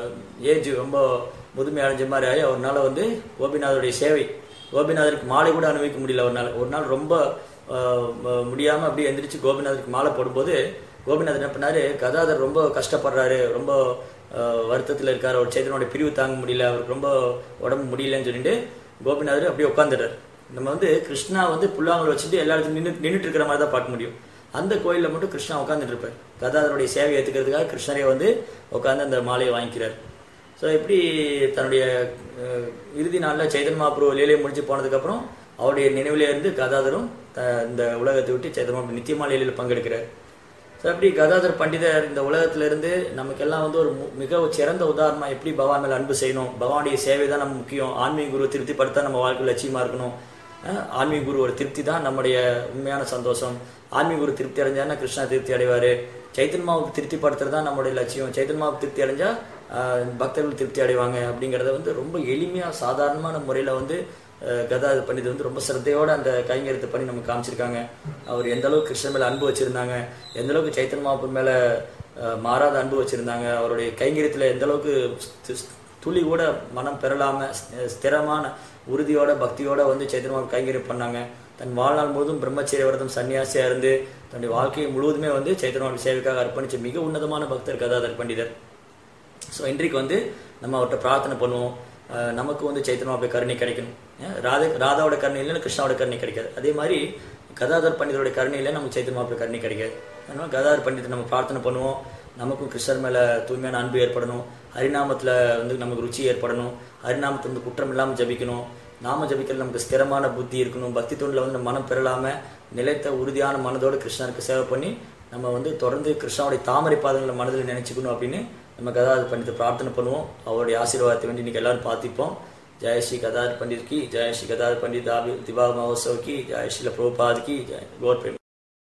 S1: ஏஜ் ரொம்ப முதுமை அடைஞ்ச மாதிரி ஆகி அவர்னால வந்து கோபிநாதருடைய சேவை கோபிநாதருக்கு மாலை கூட அனுபவிக்க முடியல ஒரு நாள் ஒரு நாள் ரொம்ப ஆஹ், ம- முடியாம அப்படியே எந்திரிச்சு கோபிநாதருக்கு மாலை போடும்போது கோபிநாதர் என்ன பண்ணாரு கதாதர் ரொம்ப கஷ்டப்படுறாரு ரொம்ப ஆஹ், வருத்தத்துல இருக்காரு அவர் சைத்தனோட பிரிவு தாங்க முடியல அவருக்கு ரொம்ப உடம்பு முடியலன்னு சொல்லிட்டு கோபிநாதர் அப்படியே உட்காந்துடுறாரு நம்ம வந்து கிருஷ்ணா வந்து புல்லாங்கல் வச்சுட்டு எல்லா இடத்துலையும் நின்று நின்றுட்டு இருக்கிற மாதிரி தான் பார்க்க முடியும் அந்த கோயில்ல மட்டும் கிருஷ்ணா உட்காந்துட்டு இருப்பார் கதாதருடைய சேவை ஏத்துக்கிறதுக்காக கிருஷ்ணரே வந்து உட்காந்து அந்த மாலையை வாங்கிக்கிறார் ஸோ இப்படி தன்னுடைய அஹ், இறுதி நாளில் சைதன் மகாபுரு லீலையை முடிஞ்சு போனதுக்கப்புறம் அவருடைய நினைவிலே இருந்து கதாதரும் த- இந்த உலகத்தை விட்டு சைதன் மகாபுரு நித்தியமா லீலையில் பங்கெடுக்கிறார் ஸோ அப்படி கதாதர் பண்டிதர் இந்த உலகத்துல இருந்து நமக்கெல்லாம் வந்து ஒரு மு- மிக சிறந்த உதாரணமா எப்படி பகவான் மேல அன்பு செய்யணும் பகவானுடைய சேவை தான் நம்ம முக்கியம் ஆன்மீக குரு திருப்திப்படுத்தா நம்ம வாழ்க்கை லட்சியமா இருக்கணும் அஹ் ஆன்மீக குரு ஒரு திருப்தி தான் நம்முடைய உண்மையான சந்தோஷம் ஆன்மீக குரு திருப்தி அடைஞ்சாருன்னா கிருஷ்ணா திருப்தி அடைவாரு சைத்தன்மாவுக்கு திருப்திப்படுத்துறது தான் நம்முடைய லட்சியம் சைத்தன்மாவுக்கு திருப்தி அடைஞ்சா ஆஹ் பக்தர்கள் திருப்தி அடைவாங்க அப்படிங்கறத வந்து ரொம்ப எளிமையா சாதாரணமான முறையில வந்து அஹ் கதாதர் பண்டிதர் வந்து ரொம்ப சிரத்தையோட அந்த கைங்கரியத்தை பண்ணி நமக்கு காமிச்சிருக்காங்க அவர் எந்த அளவுக்கு கிருஷ்ணன் மேல அன்பு வச்சிருந்தாங்க எந்த அளவுக்கு சைத்தன்ய மகாபுர் மேல அஹ், மாறாத அன்பு வச்சிருந்தாங்க அவருடைய கைங்கரியத்துல எந்த அளவுக்கு தி- துளி கூட மனம் பெறலாம ஸ்தி- ஸ்திரமான உறுதியோட பக்தியோட வந்து சைத்தன்ய மகாபுர் கைங்கரியம் பண்ணாங்க தன் வாழ்நாள் முழுவதும் பிரம்மச்சரிய விரதம் சன்னியாசியா இருந்து தன்னுடைய வாழ்க்கையை முழுவதுமே வந்து சைத்தன்ய மகாபுர் சேவைக்காக அர்ப்பணிச்ச மிக உன்னதமான பக்தர் கதாதர் பண்டிதர் ஸோ இன்றைக்கு வந்து நம்ம அவர்கிட்ட பிரார்த்தனை பண்ணுவோம் அஹ் நமக்கு வந்து சைத்தன்யாவுடைய கருணை கிடைக்கணும் ஏன் ராதா ராதாவோட கருணை இல்லைன்னா கிருஷ்ணாவோட கருணை கிடைக்காது அதே மாதிரி கதாதர் பண்டிதருடைய கருணை இல்லை நமக்கு சைத்தன்யாவுடைய கருணை கிடைக்காது அதனால கதாதர் பண்டிதர் நம்ம பிரார்த்தனை பண்ணுவோம் நமக்கும் கிருஷ்ணர் மேல தூய்மையான அன்பு ஏற்படணும் ஹரிநாமத்துல வந்து நமக்கு ருச்சி ஏற்படணும் ஹரிநாமத்துல வந்து குற்றம் இல்லாமல் ஜபிக்கணும் நாம ஜபிக்கிறது நமக்கு ஸ்திரமான புத்தி இருக்கணும் பக்தி தொண்டில் வந்து நம்ம மனம் பெறலாம நிலைத்த உறுதியான மனதோட கிருஷ்ணருக்கு சேவை பண்ணி நம்ம வந்து தொடர்ந்து கிருஷ்ணாவுடைய தாமரை பாதங்களை மனதில் நினைச்சுக்கணும் அப்படின்னு நம்ம கதாதர் பண்டிதர் பிரார்த்தனை பண்ணுவோம் அவருடைய ஆசீர்வாதத்தை வேண்டி இன்னைக்கு எல்லாரும் பார்த்திப்போம் ஜெய் ஸ்ரீ கதாதர் பண்டித் கி ஜெய் ஸ்ரீ கதாதர் பண்டித் திவா மகோத்சவ் கி ஜெய் ஸ்ரீல பிரபுபாத் கி ஜெய் கோர் பிரேம்